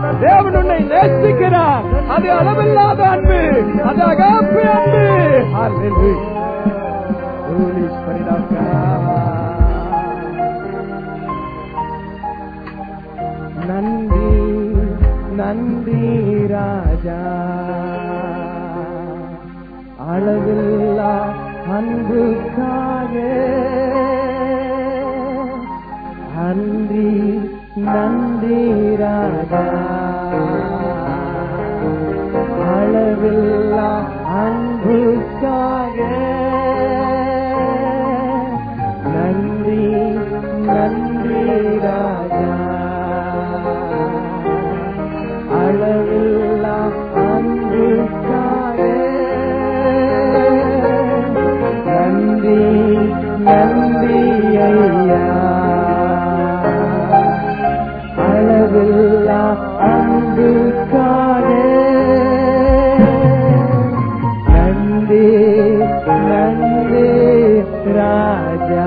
தேவன் உன்னை நேசிக்கிறார் அது அளவில்லாத அன்பு அது அகாப்பு அன்பு Hallelujah. Holy Spirit of God. நன்றி நன்றி ராஜா அளவில்லா அன்புக்காக நன்றி நன்றி ராஜா அளவில்லா அன்புக்காக நன்றி நன்றி ராஜா அளவில்லா அன்புக்காக நன்றி நன்றி ஐயா அளவில்லா அன்புக்காக நன்றி நன்றி ராஜா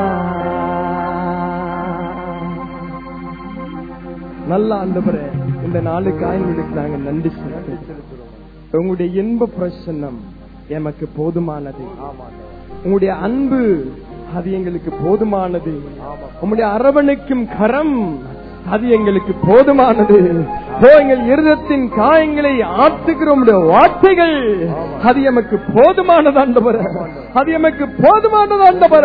நல்ல ஆண்டவரே இந்த நாளுக்காய் உங்களுக்கு நாங்க நன்றி செலுத்துகிறோம் உங்களுடைய இன்ப பிரசன்னம் எமக்கு போதுமானது உங்களுடைய அன்பு அது எங்களுக்கு போதுமானது உங்களுடைய அரவணைக்கும் கரம் அது எங்களுக்கு போதுமானது ஓ, எங்கள் இருதத்தின் காயங்களை ஆற்றுகிற உம்முடைய வார்த்தைகள் அது எமக்கு போதுமானது ஆண்டவர அது எமக்கு போதுமானது ஆண்டவர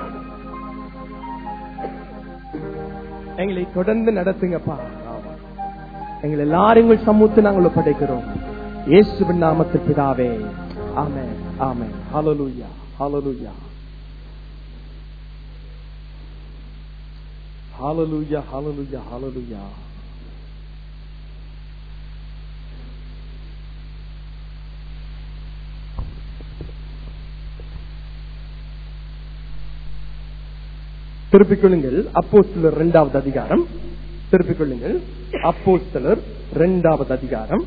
எங்களை தொடர்ந்து நடத்துங்கப்பா எங்கள் எல்லாரும் உங்கள் சமூகத்தை நாங்கள் படைக்கிறோம் இயேசுவின் நாமத்தில் பிதாவே ஆமென் ஆமென் ஹalleluya ஹalleluya ஹalleluya ஹalleluya ஹalleluya திருப்பிக் கொள்ளுங்கள் அப்போஸ்தலர் இரண்டாவது அதிகாரம் திருப்பிக் கொள்ளுங்கள் அப்போஸ்தலர் இரண்டாவது அதிகாரம்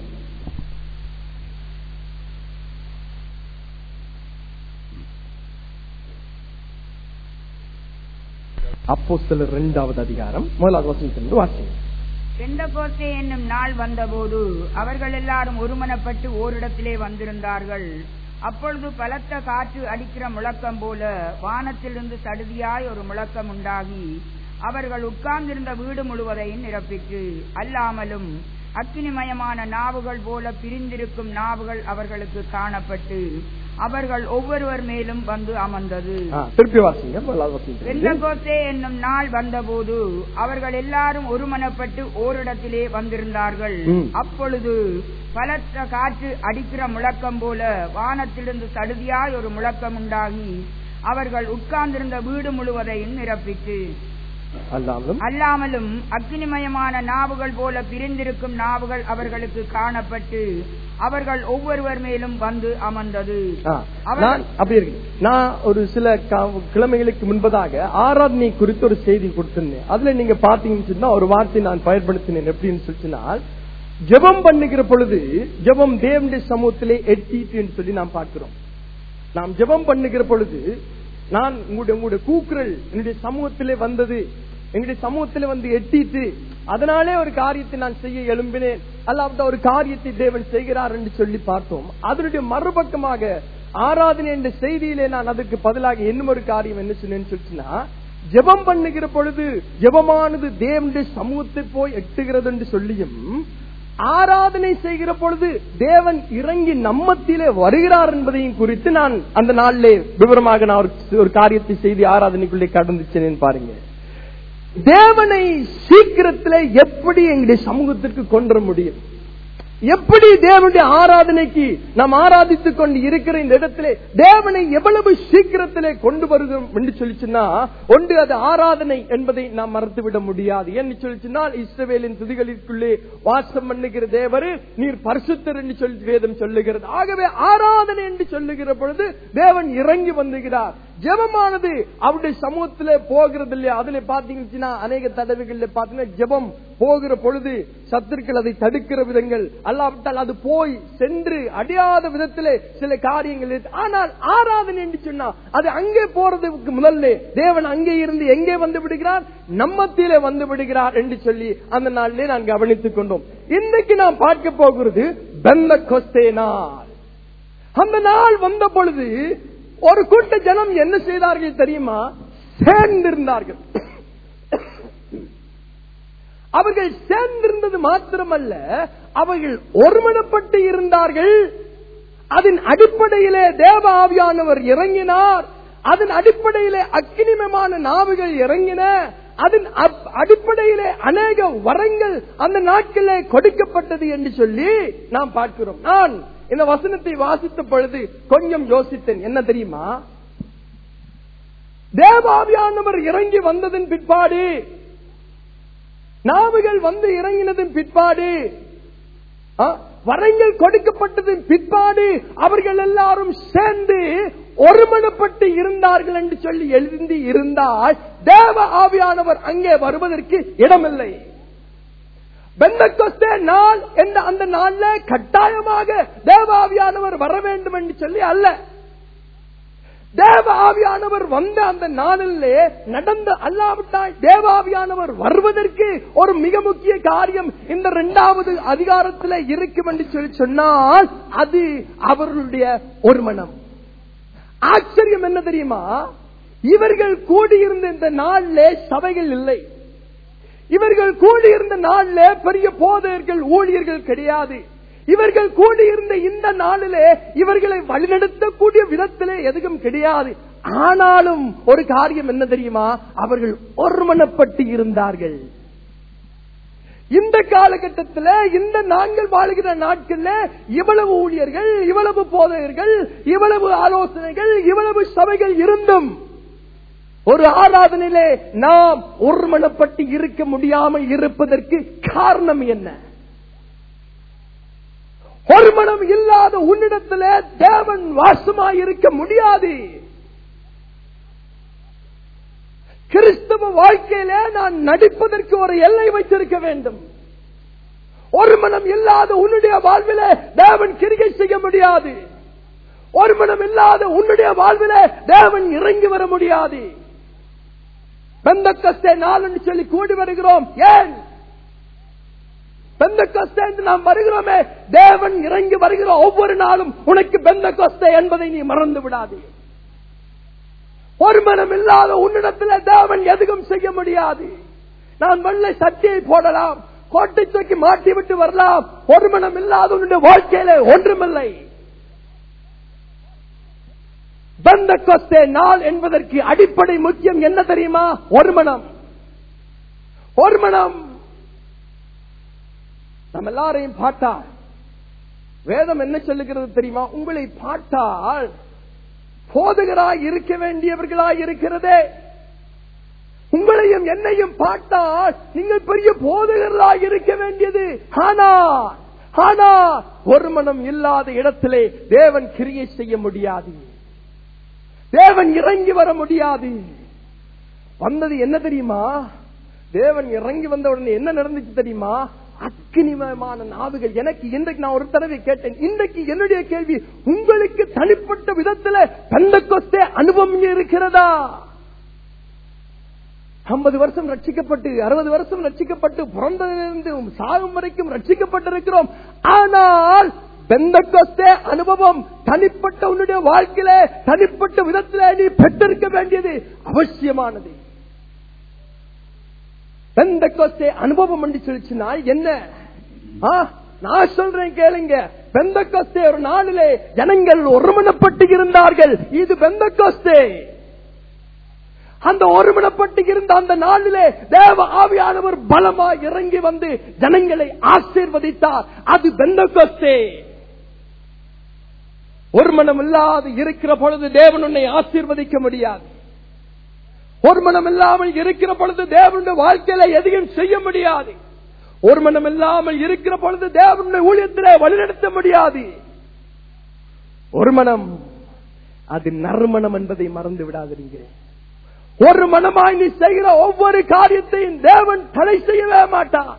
அப்போஸ்தலர் இரண்டாவது அதிகாரம் முதலாவது வசனத்திலிருந்து வாசிங்க பெந்தகோஸ்தே என்னும் நாள் வந்தபோது அவர்கள் எல்லாரும் ஒருமனப்பட்டு ஓரிடத்திலே வந்திருந்தார்கள் அப்பொழுது பலத்த காற்று அடிக்கிற முழக்கம் போல வானத்திலிருந்து சடுதியாய் ஒரு முழக்கம் உண்டாகி அவர்கள் உட்கார்ந்திருந்த வீடு முழுவதையும் நிரப்பிற்று அல்லாமலும் அக்கினிமயமான நாவுகள் போல பிரிந்திருக்கும் நாவுகள் அவர்களுக்கு காணப்பட்டு அவர்கள் ஒவ்வொருவர் மேலும் வந்து அமர்ந்தது ஆ, திருப்பி வாசிங்க முதலாவது வசனத்திலிருந்து பெந்தகோஸ்தே என்னும் நாள் வந்தபோது அவர்கள் எல்லாரும் ஒருமனப்பட்டு ஓரிடத்திலே வந்திருந்தார்கள் ம். அப்பொழுது பலத்த காற்று அடிக்கிற முழக்கம் போல வானத்திலிருந்து சடுதியாய் ஒரு முழக்கம் உண்டாகி அவர்கள் உட்கார்ந்திருந்த வீடு முழுவதையும் நிரப்பிற்று அல்லாமலும் அல்லாமலும் அக்னிமயமான நாவுகள் போல பிரிந்திருக்கும் நாவுகள் அவர்களுக்கு காணப்பட்டு அவர்கள் ஒவ்வொருவர் மேலும் வந்து அமர்ந்தது ஆ, அவர்- நான் அப்படி இருக்கு நான் ஒரு சில கா- கிழமைகளுக்கு முன்பதாக ஆராதனை குறித்து ஒரு செய்தி கொடுத்திருந்தேன் அதுல நீங்க பாத்தீங்கன்னு சொன்னா ஒரு வார்த்தை நான் பயன்படுத்தினேன் எப்படின்னு சொல்லிச்சுனால் ஜெபம் பண்ணுகிற பொழுது ஜெபம் தேவனுடைய சமூகத்திலே எட்டிட்டுன்னு சொல்லி நாம் பார்க்கிறோம் நாம் ஜெபம் பண்ணுகிற பொழுது நான் உங்களுடைய உங்களுடைய கூக்குரல் என்னுடைய சமூகத்திலே வந்தது எங்களுடைய சமூகத்திலே வந்து எட்டிட்டு அதனாலே ஒரு காரியத்தை நான் செய்ய எழும்பினேன் அல்லாவிட்ட ஒரு காரியத்தை தேவன் செய்கிறார் என்று சொல்லி பார்த்தோம் அதனுடைய மறுபக்கமாக ஆராதனை என்ற செய்தியிலே நான் அதுக்கு பதிலாக இன்னும் ஒரு காரியம் என்ன சொன்னேன்னு சொல்லிச்சுன்னா ஜெபம் பண்ணுகிற பொழுது ஜெபமானது தேவனுடைய சமூகத்தை போய் எட்டுகிறது என்று சொல்லியும் ஆராதனை செய்கிற பொழுது தேவன் இறங்கி நம்மத்திலே வருகிறார் என்பதையும் குறித்து நான் அந்த நாளிலே விவரமாக நான் ஒரு- ஒரு காரியத்தை செய்து ஆராதனைக்குள்ளே கடந்து சென்றேன் பாருங்க தேவனை சீக்கிரத்திலே எப்படி எங்களுடைய சமூகத்திற்கு கொண்டு வர முடியும் எப்படி தேவனுடைய ஆராதனைக்கு நாம் ஆராதித்துக் கொண்டு இருக்கிற இந்த இடத்திலே தேவனை எவ்வளவு சீக்கிரத்திலே கொண்டு வருகிறோம் என்று சொல்லிச்சுன்னா ஒன்று அது ஆராதனை என்பதை நாம் மறந்துவிட முடியாது என்று சொல்லிச்சுனால் இஸ்ரவேலின் துதிகளிற்குள்ளே வாசம் பண்ணுகிற தேவரு நீர் பரிசுத்தர் என்று சொல்லி வேதம் சொல்லுகிறது ஆகவே ஆராதனை என்று சொல்லுகிற பொழுது தேவன் இறங்கி வந்துகிறார் ஜெபமானது அவருடைய சமூகத்திலே போகிறது இல்லையா அதுல பாத்தீங்கன்னா அநேக தடவைகள்ல பாத்தீங்கன்னா ஜெபம் போகிற பொழுது சத்துருக்கள் அதை தடுக்கிற விதங்கள் அல்லாவிட்டால் அது போய் சென்று அடையாத விதத்திலே சில காரியங்கள் இருக்கு. ஆனால் ஆராதனை என்று சொன்னா அது அங்கே போறதுக்கு முதல்ல தேவன் அங்கே இருந்து எங்கே வந்து விடுகிறார் நம்மத்திலே வந்து விடுகிறார் என்று சொல்லி அந்த நாளிலே நான் கவனித்துக் கொண்டோம் இன்னைக்கு நாம் பார்க்க போகிறது பெந்த கொஸ்தே நாள் அந்த நாள் வந்த பொழுது ஒரு கூட்ட ஜனம் என்ன செய்தார்கள் தெரியுமா சேர்ந்திருந்தார்கள் அவர்கள் சேர்ந்திருந்தது மாத்திரமல்ல அவர்கள் ஒருமனப்பட்டு இருந்தார்கள் அதன் அடிப்படையிலே தேவ ஆவியானவர் இறங்கினார் அதன் அடிப்படையிலே அக்கினிமமான நாவுகள் இறங்கின அதன் அப்- அடிப்படையிலே அநேக வரங்கள் அந்த நாட்களிலே கொடுக்கப்பட்டது என்று சொல்லி நாம் பார்க்கிறோம் நான் இந்த வசனத்தை வாசித்த பொழுது கொஞ்சம் யோசித்தேன் என்ன தெரியுமா தேவாவியானவர் இறங்கி வந்ததன் பிற்பாடு நாவுகள் வந்து இறங்கினதன் பிற்பாடு ஆ, வரங்கள் கொடுக்கப்பட்டதன் பிற்பாடு அவர்கள் எல்லாரும் சேர்ந்து ஒருமனப்பட்டு இருந்தார்கள் என்று சொல்லி எழுதி இருந்தால் தேவ ஆவியானவர் அங்கே வருவதற்கு இடமில்லை பெந்தகொஸ்தே நாள் என்ற அந்த நாள்ல கட்டாயமாக தேவ ஆவியானவர் வர வேண்டும் என்று சொல்லி அல்ல தேவ ஆவியானவர் வந்த அந்த நாளிலே நடந்த அல்லாவிட்டால் தேவ ஆவியானவர் வருவதற்கு ஒரு மிக முக்கிய காரியம் இந்த இரண்டாவது அதிகாரத்தில் இருக்கும் என்று சொல்லி சொன்னால் அது அவர்களுடைய ஒரு மனம் ஆச்சரியம் என்ன தெரியுமா இவர்கள் கூடியிருந்த இந்த நாளிலே சபைகள் இல்லை இவர்கள் கூடியிருந்த நாளில பெரிய போதகர்கள் ஊழியர்கள் கிடையாது இவர்கள் கூடியிருந்த இந்த நாளிலே இவர்களை வழிநடத்தக்கூடிய விதத்திலே எதுவும் கிடையாது ஆனாலும் ஒரு காரியம் என்ன தெரியுமா அவர்கள் ஒருமனப்பட்டு இருந்தார்கள் இந்த காலகட்டத்தில் இந்த நாங்கள் வாழுகிற நாட்கள்ல இவ்வளவு ஊழியர்கள் இவ்வளவு போதகர்கள் இவ்வளவு ஆலோசனைகள் இவ்வளவு சபைகள் இருந்தும் ஒரு ஆராதனையிலே நாம் ஒருமனப்பட்டு இருக்க முடியாமல் இருப்பதற்கு காரணம் என்ன ஒரு மனம் இல்லாத உன்னிடத்திலே தேவன் வாசமாய் இருக்க முடியாது கிறிஸ்தவ வாழ்க்கையிலே நான் நடிப்பதற்கு ஒரு எல்லை வைத்திருக்க வேண்டும் ஒரு மனம் இல்லாத உன்னுடைய வாழ்விலே தேவன் கிரிகை செய்ய முடியாது ஒரு மனம் இல்லாத உன்னுடைய வாழ்விலே தேவன் இறங்கி வர முடியாது பெந்தக்கஸ்தே நாள் என்று சொல்லி கூடி வருகிறோம் ஏன் பெந்த என்று நாம் வருகிறோமே தேவன் இறங்கி வருகிற ஒவ்வொரு நாளும் உனக்கு பெந்த என்பதை நீ மறந்து விடாதே ஒரு மனம் இல்லாத உன்னிடத்தில் தேவன் எதுவும் செய்ய முடியாது நான் வெள்ளை சட்டியை போடலாம் கோட்டை தூக்கி மாட்டி விட்டு வரலாம் ஒரு மனம் இல்லாத உன்னுடைய வாழ்க்கையில ஒன்றுமில்லை பெந்த நாள் என்பதற்கு அடிப்படை முக்கியம் என்ன தெரியுமா ஒரு மனம் ஒரு மனம் நம்ம எல்லாரையும் பார்த்தால் வேதம் என்ன சொல்லுகிறது தெரியுமா உங்களை பார்த்தால் போதகராய் இருக்க வேண்டியவர்களாய் இருக்கிறதே உங்களையும் என்னையும் பார்த்தால் நீங்கள் பெரிய போதகர்களாய் இருக்க வேண்டியது ஆனா ஆனா ஒரு மனம் இல்லாத இடத்திலே தேவன் கிரியை செய்ய முடியாது தேவன் இறங்கி வர முடியாது வந்தது என்ன தெரியுமா தேவன் இறங்கி வந்த உடனே என்ன நடந்துச்சு தெரியுமா அக்கினிமயமான நாவுகள் எனக்கு இன்றைக்கு நான் ஒரு தடவை கேட்டேன் இன்றைக்கு என்னுடைய கேள்வி உங்களுக்கு தனிப்பட்ட விதத்துல பெந்தகொஸ்தே அனுபவம் இருக்கிறதா ஐம்பது வருஷம் ரட்சிக்கப்பட்டு அறுபது வருஷம் ரட்சிக்கப்பட்டு பிறந்ததிலிருந்து சாகும் வரைக்கும் ரட்சிக்கப்பட்டிருக்கிறோம் ஆனால் பெந்தகொஸ்தே அனுபவம் தனிப்பட்ட உன்னுடைய வாழ்க்கையில தனிப்பட்ட விதத்துல நீ பெற்றிருக்க வேண்டியது அவசியமானது பெந்தகொஸ்தே அனுபவம் என்று சொல்லிச்சுனால் என்ன ஆ, நான் சொல்றேன் கேளுங்க பெந்தகொஸ்தே ஒரு நாளிலே ஜனங்கள் ஒருமனப்பட்டு இருந்தார்கள் இது பெந்தகொஸ்தே அந்த ஒருமனப்பட்டு இருந்த அந்த நாளிலே தேவ ஆவியானவர் பலமா இறங்கி வந்து ஜனங்களை ஆசீர்வதித்தார் அது பெந்தகொஸ்தே ஒரு மனம் இல்லாது இருக்கிற பொழுது தேவன் உன்னை ஆசீர்வதிக்க முடியாது ஒரு மனம் இல்லாமல் இருக்கிற பொழுது தேவனுடைய வாழ்க்கையில எதையும் செய்ய முடியாது ஒரு மனம் இல்லாமல் இருக்கிற பொழுது தேவனுடைய ஊழியத்திலே வழிநடத்த முடியாது ஒரு மனம் அது நறுமணம் என்பதை மறந்து விடாதீங்க ஒரு மனமாய் நீ செய்கிற ஒவ்வொரு காரியத்தையும் தேவன் தடை செய்யவே மாட்டான்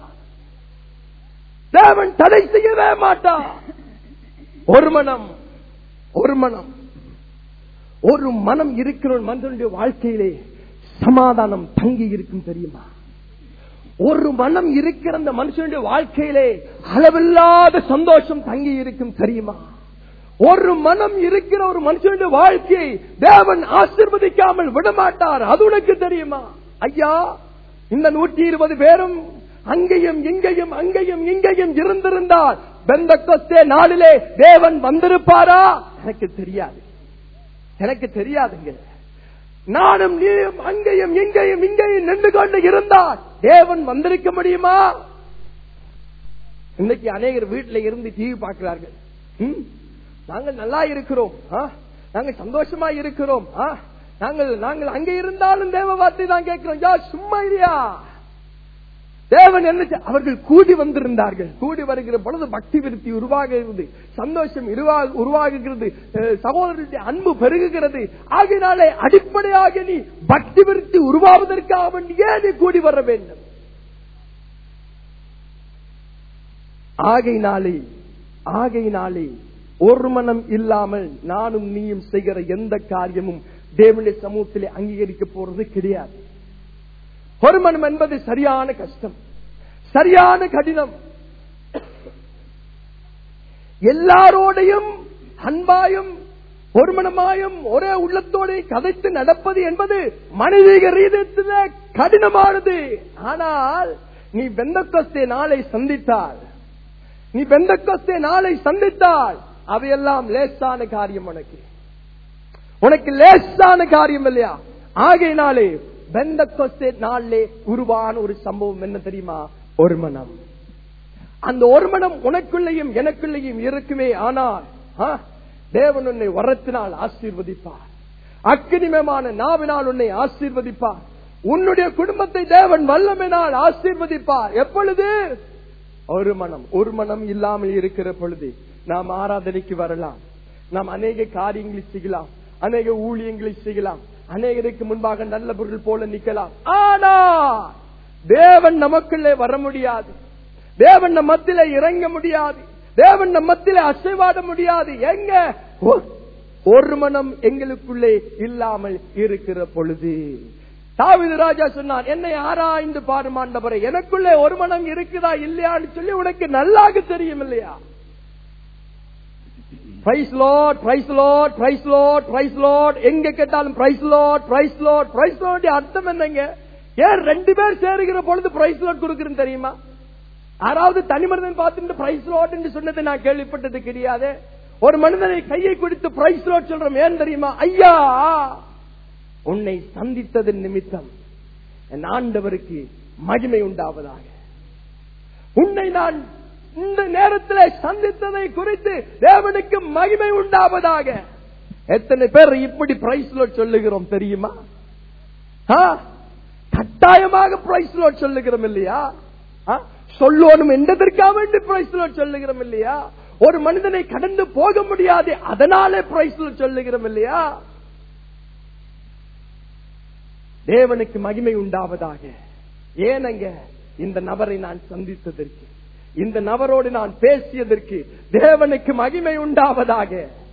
தேவன் தடை செய்யவே மாட்டான் ஒரு மனம் ஒரு மனம் ஒரு மனம் இருக்கிற ஒரு மனிதனுடைய வாழ்க்கையிலே சமாதானம் தங்கி இருக்கும் தெரியுமா ஒரு மனம் இருக்கிற அந்த மனுஷனுடைய வாழ்க்கையிலே அளவில்லாத சந்தோஷம் தங்கி இருக்கும் தெரியுமா ஒரு மனம் இருக்கிற ஒரு மனுஷனுடைய வாழ்க்கையை தேவன் ஆசிர்வதிக்காமல் விடமாட்டார் அது உனக்கு தெரியுமா ஐயா இந்த நூற்றி இருபது பேரும் அங்கேயும் இங்கேயும் அங்கேயும் இங்கேயும் இருந்திருந்தால் பெந்தகொஸ்தே நாளிலே தேவன் வந்திருப்பாரா எனக்கு தெரியாது எனக்கு தெரியாதுங்க நானும் நீயும் அங்கேயும் இங்கேயும் இங்கேயும் நின்று கொண்டு இருந்தால் தேவன் வந்திருக்க முடியுமா இன்னைக்கு அநேகர் வீட்டுல இருந்து டிவி பார்க்கிறார்கள் ம்? நாங்கள் நல்லா இருக்கிறோம் ஆ? நாங்கள் சந்தோஷமா இருக்கிறோம் ஆ? நாங்கள் நாங்கள் அங்கே இருந்தாலும் தேவ வார்த்தை தான் கேட்கிறோம் யா சும்மா இல்லையா தேவன் என்ன செய்- அவர்கள் கூடி வந்திருந்தார்கள் கூடி வருகிற பொழுது பக்தி விருத்தி உருவாகிறது சந்தோஷம் உருவா- உருவாகுகிறது அஹ், சகோதரர்களுடைய அன்பு பெருகுகிறது ஆகினாலே அடிப்படையாக நீ பக்தி விருத்தி உருவாவதற்காக வேண்டியே நீ கூடி வர வேண்டும் ஆகையினாலே ஆகையினாலே ஒரு மனம் இல்லாமல் நானும் நீயும் செய்கிற எந்த காரியமும் தேவனுடைய சமூகத்திலே அங்கீகரிக்க போறது கிடையாது ஒரு மனம் என்பது சரியான கஷ்டம் சரியான கடினம் எல்லாரோடையும் அன்பாயும் ஒருமனமாயும் ஒரே உள்ளத்தோட கதைத்து நடப்பது என்பது மனிதீக ரீதியிலே கடினமானது ஆனால் நீ பெந்தக்கஸ்தே நாளை சந்தித்தால் நீ பெந்தக்கஸ்தே நாளை சந்தித்தால் அவையெல்லாம் லேசான காரியம் உனக்கு உனக்கு லேசான காரியம் இல்லையா ஆகையினாலே பெந்தக்கொஸ்தே நாளிலே உருவான ஒரு சம்பவம் என்ன தெரியுமா ஒரு மனம் அந்த ஒரு மனம் உனக்குள்ளேயும் எனக்குள்ளேயும் இருக்குமே ஆனால் ஆ, தேவன் உன்னை வரத்தினால் ஆசீர்வதிப்பார் அக்கினிமமான நாவினால் உன்னை ஆசீர்வதிப்பார் உன்னுடைய குடும்பத்தை தேவன் வல்லமையினால் ஆசீர்வதிப்பார் எப்பொழுது ஒரு மனம் ஒரு மனம் இல்லாமல் இருக்கிற பொழுது நாம் ஆராதனைக்கு வரலாம் நாம் அநேக காரியங்களை செய்யலாம் அநேக ஊழியங்களை செய்யலாம் அநேகருக்கு முன்பாக நல்ல பொருள் போல நிக்கலாம் ஆனா தேவன் நமக்குள்ளே வர முடியாது தேவன் நம் மத்தியில இறங்க முடியாது தேவன் நம் மத்தியில அசைவாட முடியாது எங்க ஒ- ஒரு மனம் எங்களுக்குள்ளே இல்லாமல் இருக்கிற பொழுது தாவீது ராஜா சொன்னான் என்னை ஆராய்ந்து பாருமாண்டவரை எனக்குள்ளே ஒரு மனம் இருக்குதா இல்லையான்னு சொல்லி உனக்கு நல்லாக தெரியும் இல்லையா praise Lord praise Lord praise Lord praise Lord எங்க கேட்டாலும் praise Lord praise Lord praise Lord அர்த்தம் என்னங்க ஏன் ரெண்டு பேர் சேருகிற பொழுது பிரைஸ் லோட் கொடுக்குறேன்னு தெரியுமா யாராவது தனி மனிதன் பார்த்துட்டு பிரைஸ் லோட் என்று சொன்னதை நான் கேள்விப்பட்டது கிடையாது ஒரு மனிதனை கையை குடித்து பிரைஸ் லோட் சொல்றோம் ஏன் தெரியுமா ஐயா உன்னை சந்தித்ததன் நிமித்தம் என் ஆண்டவருக்கு மகிமை உண்டாவதாக உன்னை நான் இந்த நேரத்தில் சந்தித்ததை குறித்து தேவனுக்கு மகிமை உண்டாவதாக எத்தனை பேர் இப்படி பிரைஸ் லோட் சொல்லுகிறோம் தெரியுமா ஆ? கட்டாயமாக பிரைஸ் லோட் சொல்லுகிறோம் இல்லையா ஆ? சொல்லணும் என்றதற்காக வேண்டி பிரைஸ் லோட் சொல்லுகிறோம் இல்லையா ஒரு மனிதனை கடந்து போக முடியாது அதனாலே பிரைஸ் லோட் சொல்லுகிறோம் இல்லையா தேவனுக்கு மகிமை உண்டாவதாக ஏனங்க இந்த நபரை நான் சந்தித்ததற்கு இந்த நபரோடு நான் பேசியதற்கு தேவனுக்கு மகிமை உண்டாவதாக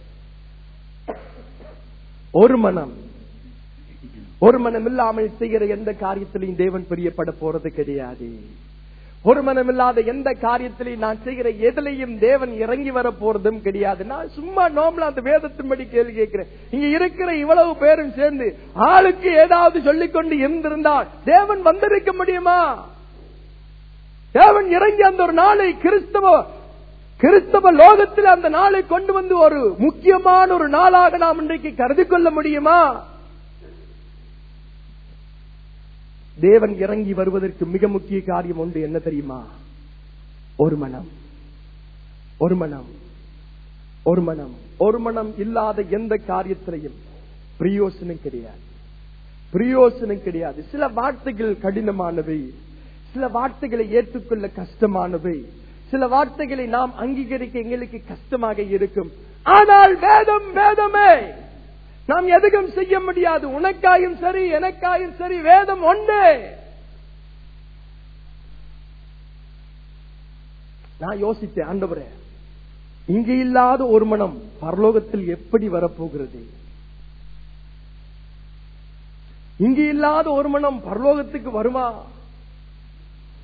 ஒரு மனம் ஒரு மனம் இல்லாமல் செய்கிற எந்த காரியத்திலையும் தேவன் பிரியப்பட போறது கிடையாது ஒரு மனம் இல்லாத எந்த காரியத்திலையும் நான் செய்கிற எதிலையும் தேவன் இறங்கி வர போறதும் கிடையாது நான் சும்மா நோம்பல அந்த வேதத்தின்படி கேள்வி கேட்கிறேன் இங்க இருக்கிற இவ்வளவு பேரும் சேர்ந்து ஆளுக்கு ஏதாவது சொல்லிக்கொண்டு இருந்திருந்தால் தேவன் வந்திருக்க முடியுமா தேவன் இறங்கி அந்த ஒரு நாளை கிறிஸ்தவ கிறிஸ்தவ லோகத்தில் அந்த நாளை கொண்டு வந்து ஒரு முக்கியமான ஒரு நாளாக நாம் இன்றைக்கு கருதி கொள்ள முடியுமா தேவன் இறங்கி வருவதற்கு மிக முக்கிய காரியம் ஒன்று என்ன தெரியுமா ஒரு மனம் ஒரு மனம் ஒரு மனம் ஒரு மனம் இல்லாத எந்த காரியத்திலையும் பிரயோசனம் கிடையாது பிரயோசனம் கிடையாது சில வார்த்தைகள் கடினமானவை சில வார்த்தைகளை ஏற்றுக்கொள்ள கஷ்டமானவை சில வார்த்தைகளை நாம் அங்கீகரிக்க எங்களுக்கு கஷ்டமாக இருக்கும் ஆனால் வேதம் வேதமே நாம் எதுவும் செய்ய முடியாது உனக்காயும் சரி எனக்காயும் சரி வேதம் ஒன்றே நான் யோசித்தேன் ஆண்டவரே இங்கு இல்லாத ஒரு மனம் பரலோகத்தில் எப்படி வரப்போகிறது இங்கு இல்லாத ஒரு மனம் பரலோகத்துக்கு வருமா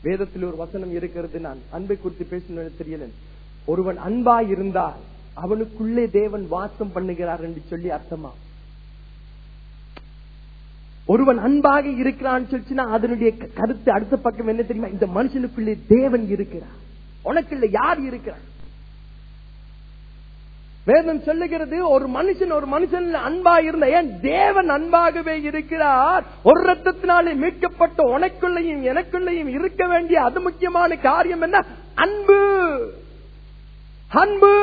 வேதத்தில் ஒரு வசனம் இருக்கிறது நான் அன்பை குறித்து பேசணும்னு தெரியல ஒருவன் அன்பா இருந்தால் அவனுக்குள்ளே தேவன் வாசம் பண்ணுகிறார் என்று சொல்லி அர்த்தமா ஒருவன் அன்பாக இருக்கிறான்னு சொல்லிச்சுன்னா அதனுடைய க- கருத்து அடுத்த பக்கம் என்ன தெரியுமா இந்த மனுஷனுக்குள்ளே தேவன் இருக்கிறார் உனக்குள்ள யார் இருக்கிறார் வேதம் சொல்லுகிறது ஒரு மனுஷன் ஒரு மனுஷன் அன்பா இருந்த ஏன் தேவன் அன்பாகவே இருக்கிறார் ஒரு ரத்தத்தினாலே மீட்கப்பட்ட உனக்குள்ளையும் எனக்குள்ளையும் இருக்க வேண்டிய அது முக்கியமான காரியம் என்ன அன்பு அன்பு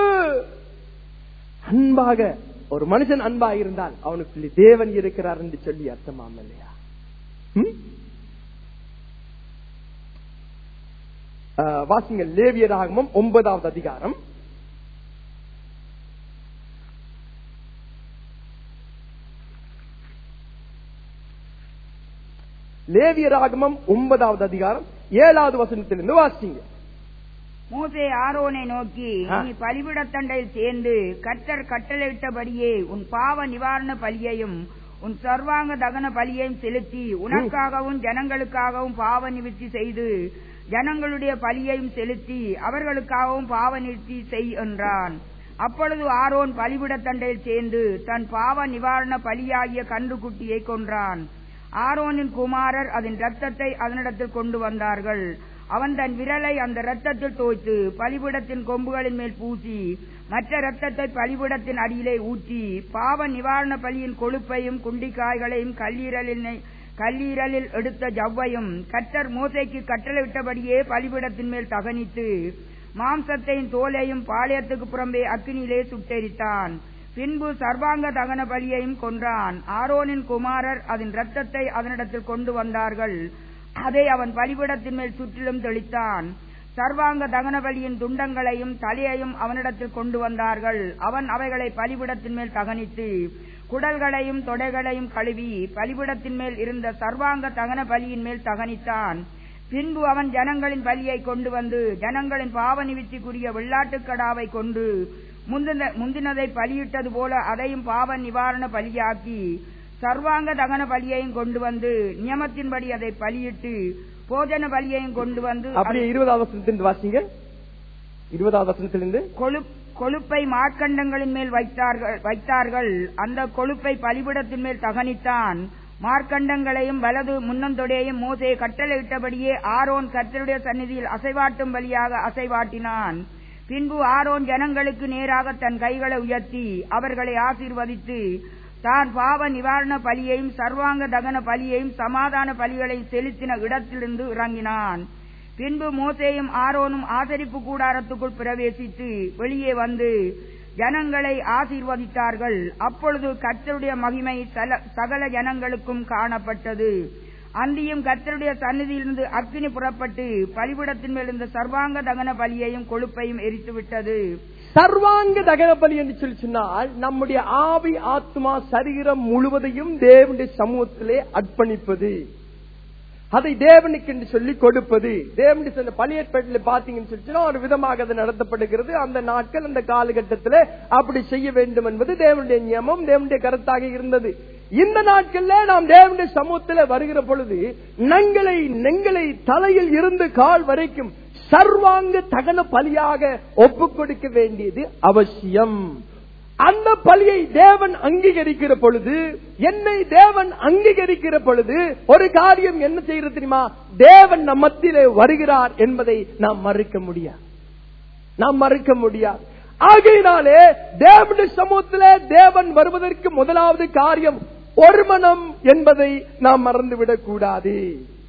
அன்பாக ஒரு மனுஷன் அன்பா இருந்தால் அவனுக்குள்ளே தேவன் இருக்கிறார் என்று சொல்லி அர்த்தமாம் இல்லையா ம்? ஆ, வாசிங்கள் லேவியராகமம் ஒன்பதாவது அதிகாரம் லேவியராகமம் ஒன்பதாவது அதிகாரம் ஏழாவது வசனத்திலிருந்து வாசிங்க மோசே ஆரோனை நோக்கி ஆ. நீ பலிபிடத்தண்டையில் சேர்ந்து கர்த்தர் கட்டளையிட்டபடியே உன் பாவ நிவாரண பலியையும் உன் சர்வாங்க தகன பலியையும் செலுத்தி உனக்காகவும் ஜனங்களுக்காகவும் பாவ நிவர்த்தி செய்து ஜனங்களுடைய பலியையும் செலுத்தி அவர்களுக்காகவும் பாவ நிவர்த்தி செய் என்றான் அப்பொழுது ஆரோன் பலிபிடத்தண்டையில் சேர்ந்து தன் பாவ நிவாரண பலியாகிய கன்றுக்குட்டியை கொன்றான் ஆரோனின் குமாரர் அதன் இரத்தத்தை அதனிடத்தில் கொண்டு வந்தார்கள் அவன் தன் விரலை அந்த இரத்தத்தில் தோய்த்து பலிபீடத்தின் கொம்புகளின் மேல் பூசி மற்ற இரத்தத்தை பலிபீடத்தின் அடியிலே ஊற்றி பாவ நிவாரண பலியின் கொழுப்பையும் குண்டிக்காய்களையும் கல்லீரலில் கல்லீரலில் எடுத்த ஜவ்வையும் கர்த்தர் மோசைக்கு கட்டளையிட்டபடியே பலிபீடத்தின் மேல் தகனித்து மாம்சத்தையும் தோலையும் பாளையத்துக்கு புறம்பே அக்கினியிலே சுட்டெரித்தான் பின்பு சர்வாங்க தகன பலியையும் கொன்றான் ஆரோனின் குமாரர் அதன் இரத்தத்தை அதனிடத்தில் கொண்டு வந்தார்கள் அதை அவன் பலிபீடத்தின் மேல் சுற்றிலும் தெளித்தான் சர்வாங்க தகன பலியின் துண்டங்களையும் தலையையும் அவனிடத்தில் கொண்டு வந்தார்கள் அவன் அவைகளை பலிபீடத்தின் மேல் தகனித்து குடல்களையும் தொடைகளையும் கழுவி பலிபீடத்தின் மேல் இருந்த சர்வாங்க தகன பலியின் மேல் தகனித்தான் பின்பு அவன் ஜனங்களின் பலியை கொண்டு வந்து ஜனங்களின் பாவ நிவித்திக்குரிய வெள்ளாட்டுக்கடாவை கொண்டு முந்தின- முந்தினதை பலியிட்டது போல அதையும் பாவ நிவாரண பலியாக்கி சர்வாங்க தகன பலியையும் கொண்டு வந்து நியமத்தின்படி அதை பலியிட்டு போஜன பலியையும் கொண்டு வந்து அப்படியே இருபதாவது வசனத்திலிருந்து வாசிங்க இருபதாவது வசனத்திலிருந்து கொழுப்- கொழுப்பை மார்க்கண்டங்களின் மேல் வைத்தார்கள் வைத்தார்கள் அந்த கொழுப்பை பலிபிடத்தின் மேல் தகனித்தான் மார்க்கண்டங்களையும் வலது முன்னந்தொடையையும் மோசே கட்டளையிட்டபடியே ஆரோன் கர்த்தருடைய சந்நிதியில் அசைவாட்டும் பலியாக அசைவாட்டினான் பின்பு ஆரோன் ஜனங்களுக்கு நேராக தன் கைகளை உயர்த்தி அவர்களை ஆசீர்வதித்து தான் பாவ நிவாரண பலியையும் சர்வாங்க தகன பலியையும் சமாதான பலிகளையும் செலுத்தின இடத்திலிருந்து இறங்கினான் பின்பு மோசேயும் ஆரோனும் ஆசரிப்பு கூடாரத்துக்குள் பிரவேசித்து வெளியே வந்து ஜனங்களை ஆசீர்வதித்தார்கள் அப்பொழுது கர்த்தருடைய மகிமை சல- சகல ஜனங்களுக்கும் காணப்பட்டது அந்தியும் கர்த்தருடைய சந்நிதியிலிருந்து அக்கினி புறப்பட்டு பலிபிடத்தின் மேல் இருந்த சர்வாங்க தகன பலியையும் கொழுப்பையும் எரித்துவிட்டது சர்வாங்க தகன பலி என்று சொல்லி சொன்னால் நம்முடைய ஆவி ஆத்மா சரீரம் முழுவதையும் தேவனுடைய சமூகத்திலே அர்ப்பணிப்பது அதை தேவனுக்கு என்று சொல்லி கொடுப்பது தேவனுடைய சொன்ன பணியேற்பாட்டில் பாத்தீங்கன்னு சொல்லி சொன்னா ஒரு விதமாக அது நடத்தப்படுகிறது அந்த நாட்கள் அந்த காலகட்டத்தில் அப்படி செய்ய வேண்டும் என்பது தேவனுடைய நியமம் தேவனுடைய கருத்தாக இருந்தது இந்த நாட்கள்ல நாம் தேவனுடைய சமூகத்தில் வருகிற பொழுது நங்களை நெங்களை தலையில் இருந்து கால் வரைக்கும் சர்வாங்க தகன பலியாக ஒப்புக் கொடுக்க வேண்டியது அவசியம் அந்த பலியை தேவன் அங்கீகரிக்கிற பொழுது என்னை தேவன் அங்கீகரிக்கிற பொழுது ஒரு காரியம் என்ன செய்யறது தெரியுமா தேவன் நம் மத்தியிலே வருகிறார் என்பதை நாம் மறுக்க முடியாது நாம் மறுக்க முடியாது ஆகையினாலே தேவனுடைய சமூகத்திலே தேவன் வருவதற்கு முதலாவது காரியம் ஒரு மனம் என்பதை நாம் மறந்துவிடக் கூடாது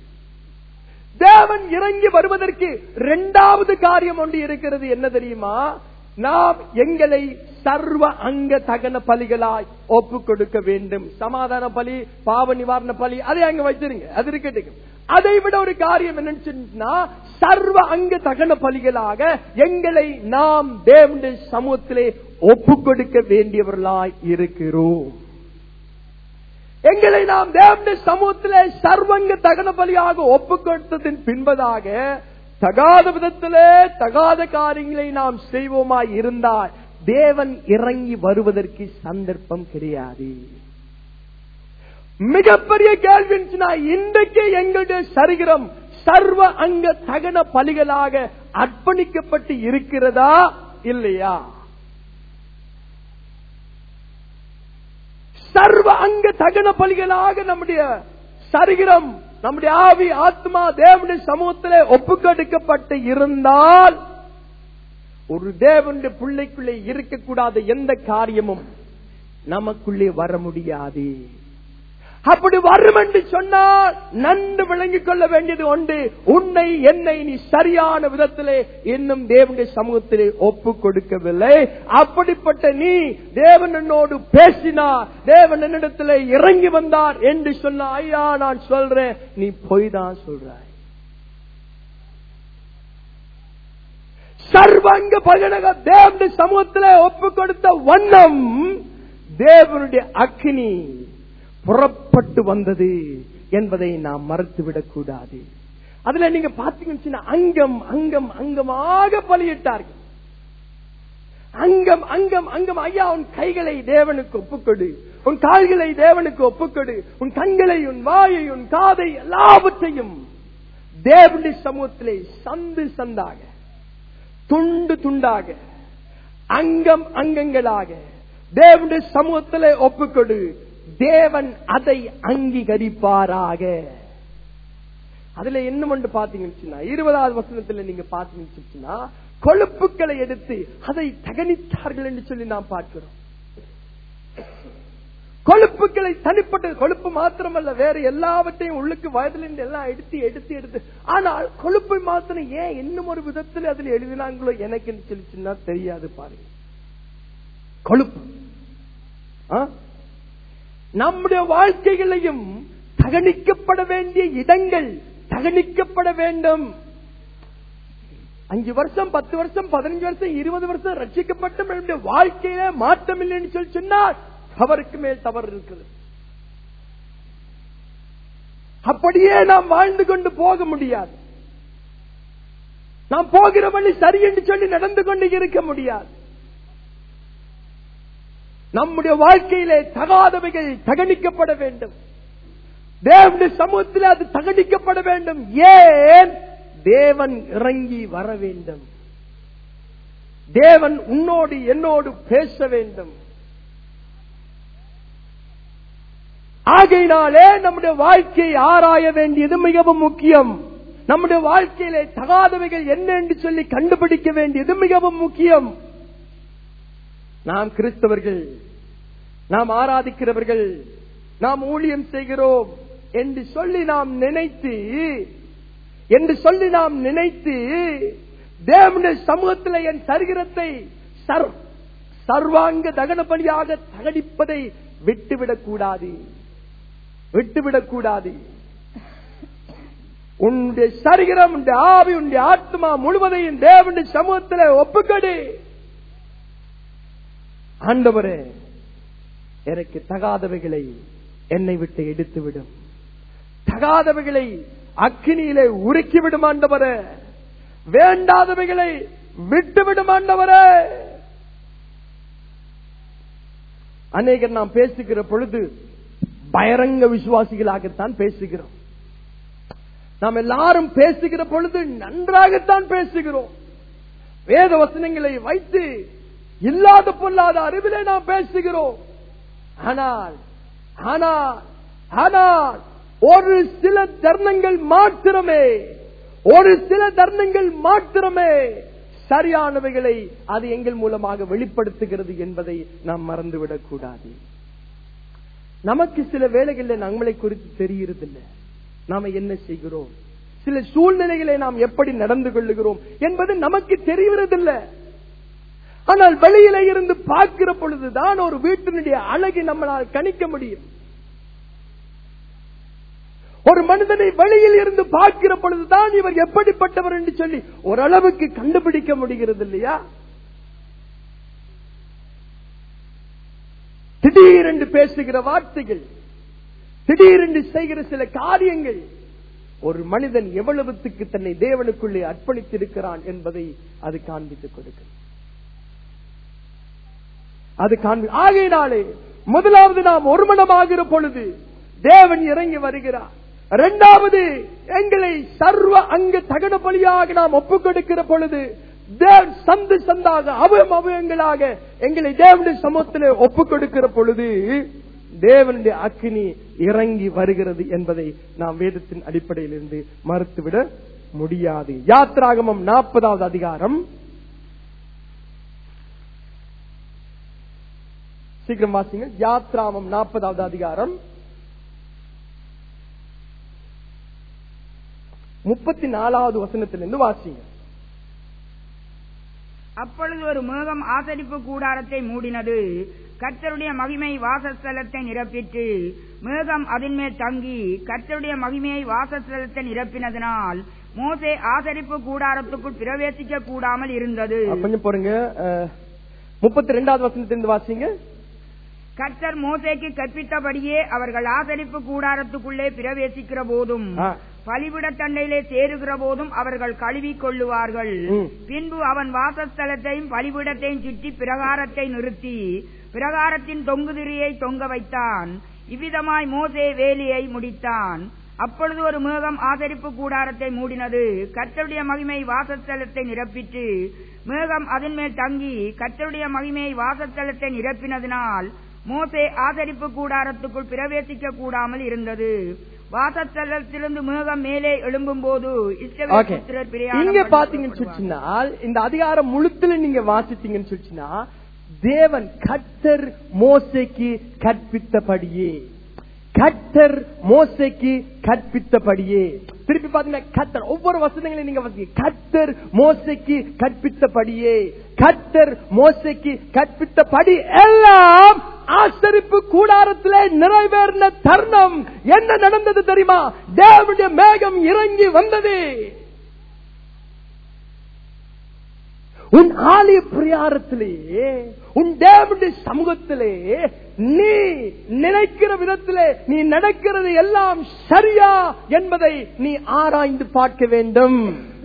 தேவன் இறங்கி வருவதற்கு இரண்டாவது காரியம் ஒன்று இருக்கிறது என்ன தெரியுமா நாம் எங்களை சர்வ அங்க தகன பலிகளாய் ஒப்பு கொடுக்க வேண்டும் சமாதான பலி பாவ நிவாரண பலி அதை அங்க வச்சிருங்க அது இருக்கட்டும் அதை விட ஒரு காரியம் என்னன்னு சொன்னா சர்வ அங்க தகன பலிகளாக எங்களை நாம் தேவனுடைய சமூகத்திலே ஒப்பு கொடுக்க வேண்டியவர்களாய் இருக்கிறோம் எங்களை நாம் தேவனுடைய சமூகத்திலே சர்வங்க தகன பலியாக ஒப்பு கொடுத்ததின் பின்பதாக தகாத விதத்திலே தகாத காரியங்களை நாம் செய்வோமாய் இருந்தால் தேவன் இறங்கி வருவதற்கு சந்தர்ப்பம் கிடையாது மிகப்பெரிய கேள்வி இருந்துச்சுன்னா இன்றைக்கு எங்களுடைய சரீரம் சர்வ அங்க தகன பலிகளாக அர்ப்பணிக்கப்பட்டு இருக்கிறதா இல்லையா சர்வ அங்க தகன பலிகளாக நம்முடைய சரீரம் நம்முடைய ஆவி ஆத்மா தேவனுடைய சமூகத்திலே ஒப்புக்கொடுக்கப்பட்டு இருந்தால் ஒரு தேவனுடைய பிள்ளைக்குள்ளே இருக்கக்கூடாத எந்த காரியமும் நமக்குள்ளே வர முடியாது அப்படி வரும் என்று சொன்னால் நன்கு விளங்கிக் கொள்ள வேண்டியது ஒன்று உன்னை என்னை நீ சரியான விதத்திலே இன்னும் தேவனுடைய சமூகத்திலே ஒப்பு கொடுக்கவில்லை அப்படிப்பட்ட நீ தேவன் என்னோடு பேசினார் தேவன் என்னிடத்திலே இறங்கி வந்தார் என்று சொன்ன ஐயா நான் சொல்றேன் நீ பொய் தான் சொல்றாய் சர்வங்க பகனக தேவனுடைய சமூகத்திலே ஒப்பு கொடுத்த வண்ணம் தேவனுடைய அக்னி புறப்பட்டு வந்தது என்பதை நாம் மறுத்துவிடக் கூடாது அதுல நீங்க பாத்தீங்கன்னா அங்கம் அங்கம் அங்கமாக பலியிட்டார்கள் அங்கம் அங்கம் அங்கம் ஐயா உன் கைகளை தேவனுக்கு ஒப்புக்கொடு உன் கால்களை தேவனுக்கு ஒப்புக்கொடு உன் கண்களை உன் வாயை உன் காதை எல்லாவற்றையும் தேவனுடைய சமூகத்திலே சந்து சந்தாக துண்டு துண்டாக அங்கம் அங்கங்களாக தேவனுடைய சமூகத்திலே ஒப்புக்கொடு தேவன் அதை அங்கீகரிப்பாராக அதுல என்ன ஒன்று பாத்தீங்கன்னா இருபதாவது வசனத்துல நீங்க பாத்தீங்கன்னா கொழுப்புக்களை எடுத்து அதை தகனித்தார்கள் என்று சொல்லி நாம் பார்க்கிறோம் கொழுப்புகளை தனிப்பட்ட கொழுப்பு மாத்திரமல்ல வேற எல்லாவற்றையும் உள்ளுக்கு வயதிலிருந்து எல்லாம் எடுத்து எடுத்து எடுத்து ஆனால் கொழுப்பை மாத்திரம் ஏன் இன்னும் ஒரு விதத்தில் அதில் எழுதினாங்களோ எனக்கு சொல்லிச்சுன்னா தெரியாது பாருங்க கொழுப்பு ஆ? நம்முடைய வாழ்க்கைகளையும் தகனிக்கப்பட வேண்டிய இடங்கள் தகனிக்கப்பட வேண்டும் அஞ்சு வருஷம் பத்து வருஷம் பதினஞ்சு வருஷம் இருபது வருஷம் ரட்சிக்கப்பட்ட நம்முடைய வாழ்க்கையில மாற்றம் இல்லைன்னு சொல்லி சொன்னால் தவறுக்கு மேல் தவறு இருக்குது அப்படியே நாம் வாழ்ந்து கொண்டு போக முடியாது நாம் போகிற வழி சரி என்று சொல்லி நடந்து கொண்டு இருக்க முடியாது நம்முடைய வாழ்க்கையிலே தகாதவைகள் தகனிக்கப்பட வேண்டும் தேவனுடைய சமூகத்தில் அது தகனிக்கப்பட வேண்டும் ஏன் தேவன் இறங்கி வர வேண்டும் தேவன் உன்னோடு என்னோடு பேச வேண்டும் ஆகையினாலே நம்முடைய வாழ்க்கையை ஆராய வேண்டியது மிகவும் முக்கியம் நம்முடைய வாழ்க்கையிலே தகாதவைகள் என்ன என்று சொல்லி கண்டுபிடிக்க வேண்டியது மிகவும் முக்கியம் நாம் கிறிஸ்தவர்கள் நாம் ஆராதிக்கிறவர்கள் நாம் ஊழியம் செய்கிறோம் என்று சொல்லி நாம் நினைத்து என்று சொல்லி நாம் நினைத்து தேவனுடைய சமூகத்தில் என் சரீரத்தை சர் சர்வாங்க தகனபடியாக தகடிப்பதை விட்டுவிடக் கூடாது விட்டுவிடக் கூடாது உன்னுடைய சரீரம் உன்னுடைய ஆவி உன்னுடைய ஆத்மா முழுவதையும் தேவனுடைய சமூகத்தில் ஒப்புக்கொடு ஆண்டவரே எனக்கு தகாதவைகளை என்னை விட்டு எடுத்துவிடும் தகாதவைகளை அக்கினியிலே உருக்கிவிடும் ஆண்டவரே வேண்டாதவைகளை விட்டுவிடும் ஆண்டவரே அநேகர் நாம் பேசுகிற பொழுது பயரங்க விசுவாசிகளாகத்தான் பேசுகிறோம் நாம் எல்லாரும் பேசுகிற பொழுது நன்றாகத்தான் பேசுகிறோம் வேத வசனங்களை வைத்து இல்லாத பொல்லாத அறிவிலே நாம் பேசுகிறோம் ஆனால் ஆனால் ஆனால் ஒரு சில தருணங்கள் மாத்திரமே ஒரு சில தருணங்கள் மாத்திரமே சரியானவைகளை அது எங்கள் மூலமாக வெளிப்படுத்துகிறது என்பதை நாம் மறந்துவிடக் கூடாது நமக்கு சில வேளைகளில் நம்மளை குறித்து தெரிகிறதில்லை நாம என்ன செய்கிறோம் சில சூழ்நிலைகளை நாம் எப்படி நடந்து கொள்ளுகிறோம் என்பது நமக்கு தெரிகிறதில்லை ஆனால் வெளியில இருந்து பார்க்கிற பொழுதுதான் ஒரு வீட்டினுடைய அழகை நம்மளால் கணிக்க முடியும் ஒரு மனிதனை வெளியில் இருந்து பார்க்கிற பொழுதுதான் இவர் எப்படிப்பட்டவர் என்று சொல்லி ஓரளவுக்கு கண்டுபிடிக்க முடிகிறது இல்லையா திடீரென்று பேசுகிற வார்த்தைகள் திடீரென்று செய்கிற சில காரியங்கள் ஒரு மனிதன் எவ்வளவுத்துக்கு தன்னை தேவனுக்குள்ளே அர்ப்பணித்திருக்கிறான் என்பதை அது காண்பித்துக் கொடுக்கிறது அது காண்பி ஆகையினாலே முதலாவது நாம் ஒருமனமாகிற பொழுது தேவன் இறங்கி வருகிறார் இரண்டாவது எங்களை சர்வ அங்க தகன பலியாக நாம் ஒப்புக் கொடுக்கிற பொழுது தேவ் சந்து சந்தாக அவயம் அவயங்களாக எங்களை தேவனுடைய சமூகத்திலே ஒப்புக் கொடுக்கிற பொழுது தேவனுடைய அக்கினி இறங்கி வருகிறது என்பதை நாம் வேதத்தின் அடிப்படையில் இருந்து மறுத்துவிட முடியாது யாத்ராகமம் நாற்பதாவது அதிகாரம் சீக்கிரம் வாசிங்க யாத்ராமம் நாற்பதாவது அதிகாரம் முப்பத்தி நாலாவது வசனத்திலிருந்து வாசிங்க அப்பொழுது ஒரு மேகம் ஆசரிப்பு கூடாரத்தை மூடினது கர்த்தருடைய மகிமை வாசஸ்தலத்தை நிரப்பிற்று மேகம் அதன் மேல் தங்கி கர்த்தருடைய மகிமையை வாசஸ்தலத்தை நிரப்பினதினால் மோசே ஆசரிப்பு கூடாரத்துக்குள் பிரவேசிக்க கூடாமல் இருந்தது அஹ், கொஞ்சம் போறீங்க முப்பத்தி ரெண்டாவது வசனத்திலிருந்து வாசிங்க கர்த்தர் மோசேக்கு கற்பித்தபடியே அவர்கள் ஆசரிப்பு கூடாரத்துக்குள்ளே பிரவேசிக்கிற போதும் ஆ. பலிபிட தண்டையிலே சேருகிற போதும் அவர்கள் கழுவிக் கொள்ளுவார்கள் ம். பின்பு அவன் வாசஸ்தலத்தையும் பலிபிடத்தையும் சுற்றி பிரகாரத்தை நிறுத்தி பிரகாரத்தின் தொங்குதிரியை தொங்க வைத்தான் இவ்விதமாய் மோசே வேலியை முடித்தான் அப்பொழுது ஒரு மேகம் ஆசரிப்பு கூடாரத்தை மூடினது கர்த்தருடைய மகிமை வாசஸ்தலத்தை நிரப்பிற்று மேகம் அதன் மேல் தங்கி கர்த்தருடைய மகிமையை வாசஸ்தலத்தை நிரப்பினதினால் மோசே ஆசரிப்பு கூடாரத்துக்குள் பிரவேசிக்க கூடாமல் இருந்தது வாசஸ்தலத்திலிருந்து மேகம் மேலே எழும்பும் போது Okay. இங்க பாத்தீங்கன்னு சொல்லிச்சுனால் இந்த அதிகாரம் முழுத்துல நீங்க வாசித்தீங்கன்னு சொல்லிச்சுன்னா தேவன் கர்த்தர் மோசைக்கு கற்பித்தபடியே கர்த்தர் மோசைக்கு கற்பித்தபடியே திருப்பி பாத்தீங்கன்னா கர்த்தர் ஒவ்வொரு வசனங்களையும் நீங்க வாசிங்க கர்த்தர் மோசைக்கு கற்பித்தபடியே கர்த்தர் மோசைக்கு கற்பித்தபடி எல்லாம் ஆசரிப்பு கூடாரத்திலே நிறைவேறின தருணம் என்ன நடந்தது தெரியுமா தேவனுடைய மேகம் இறங்கி வந்தது உன் ஆலய பிரியாரத்திலே உன் தேவனுடைய சமூகத்திலே நீ நினைக்கிற விதத்திலே நீ நடக்கிறது எல்லாம் சரியா என்பதை நீ ஆராய்ந்து பார்க்க வேண்டும்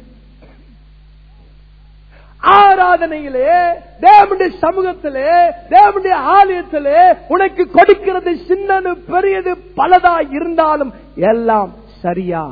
ஆராதனையிலே தேவனுடைய சமூகத்திலே தேவனுடைய ஆலயத்திலே உனக்கு கொடுக்கிறது சின்னது பெரியது பலதா இருந்தாலும் எல்லாம் சரியா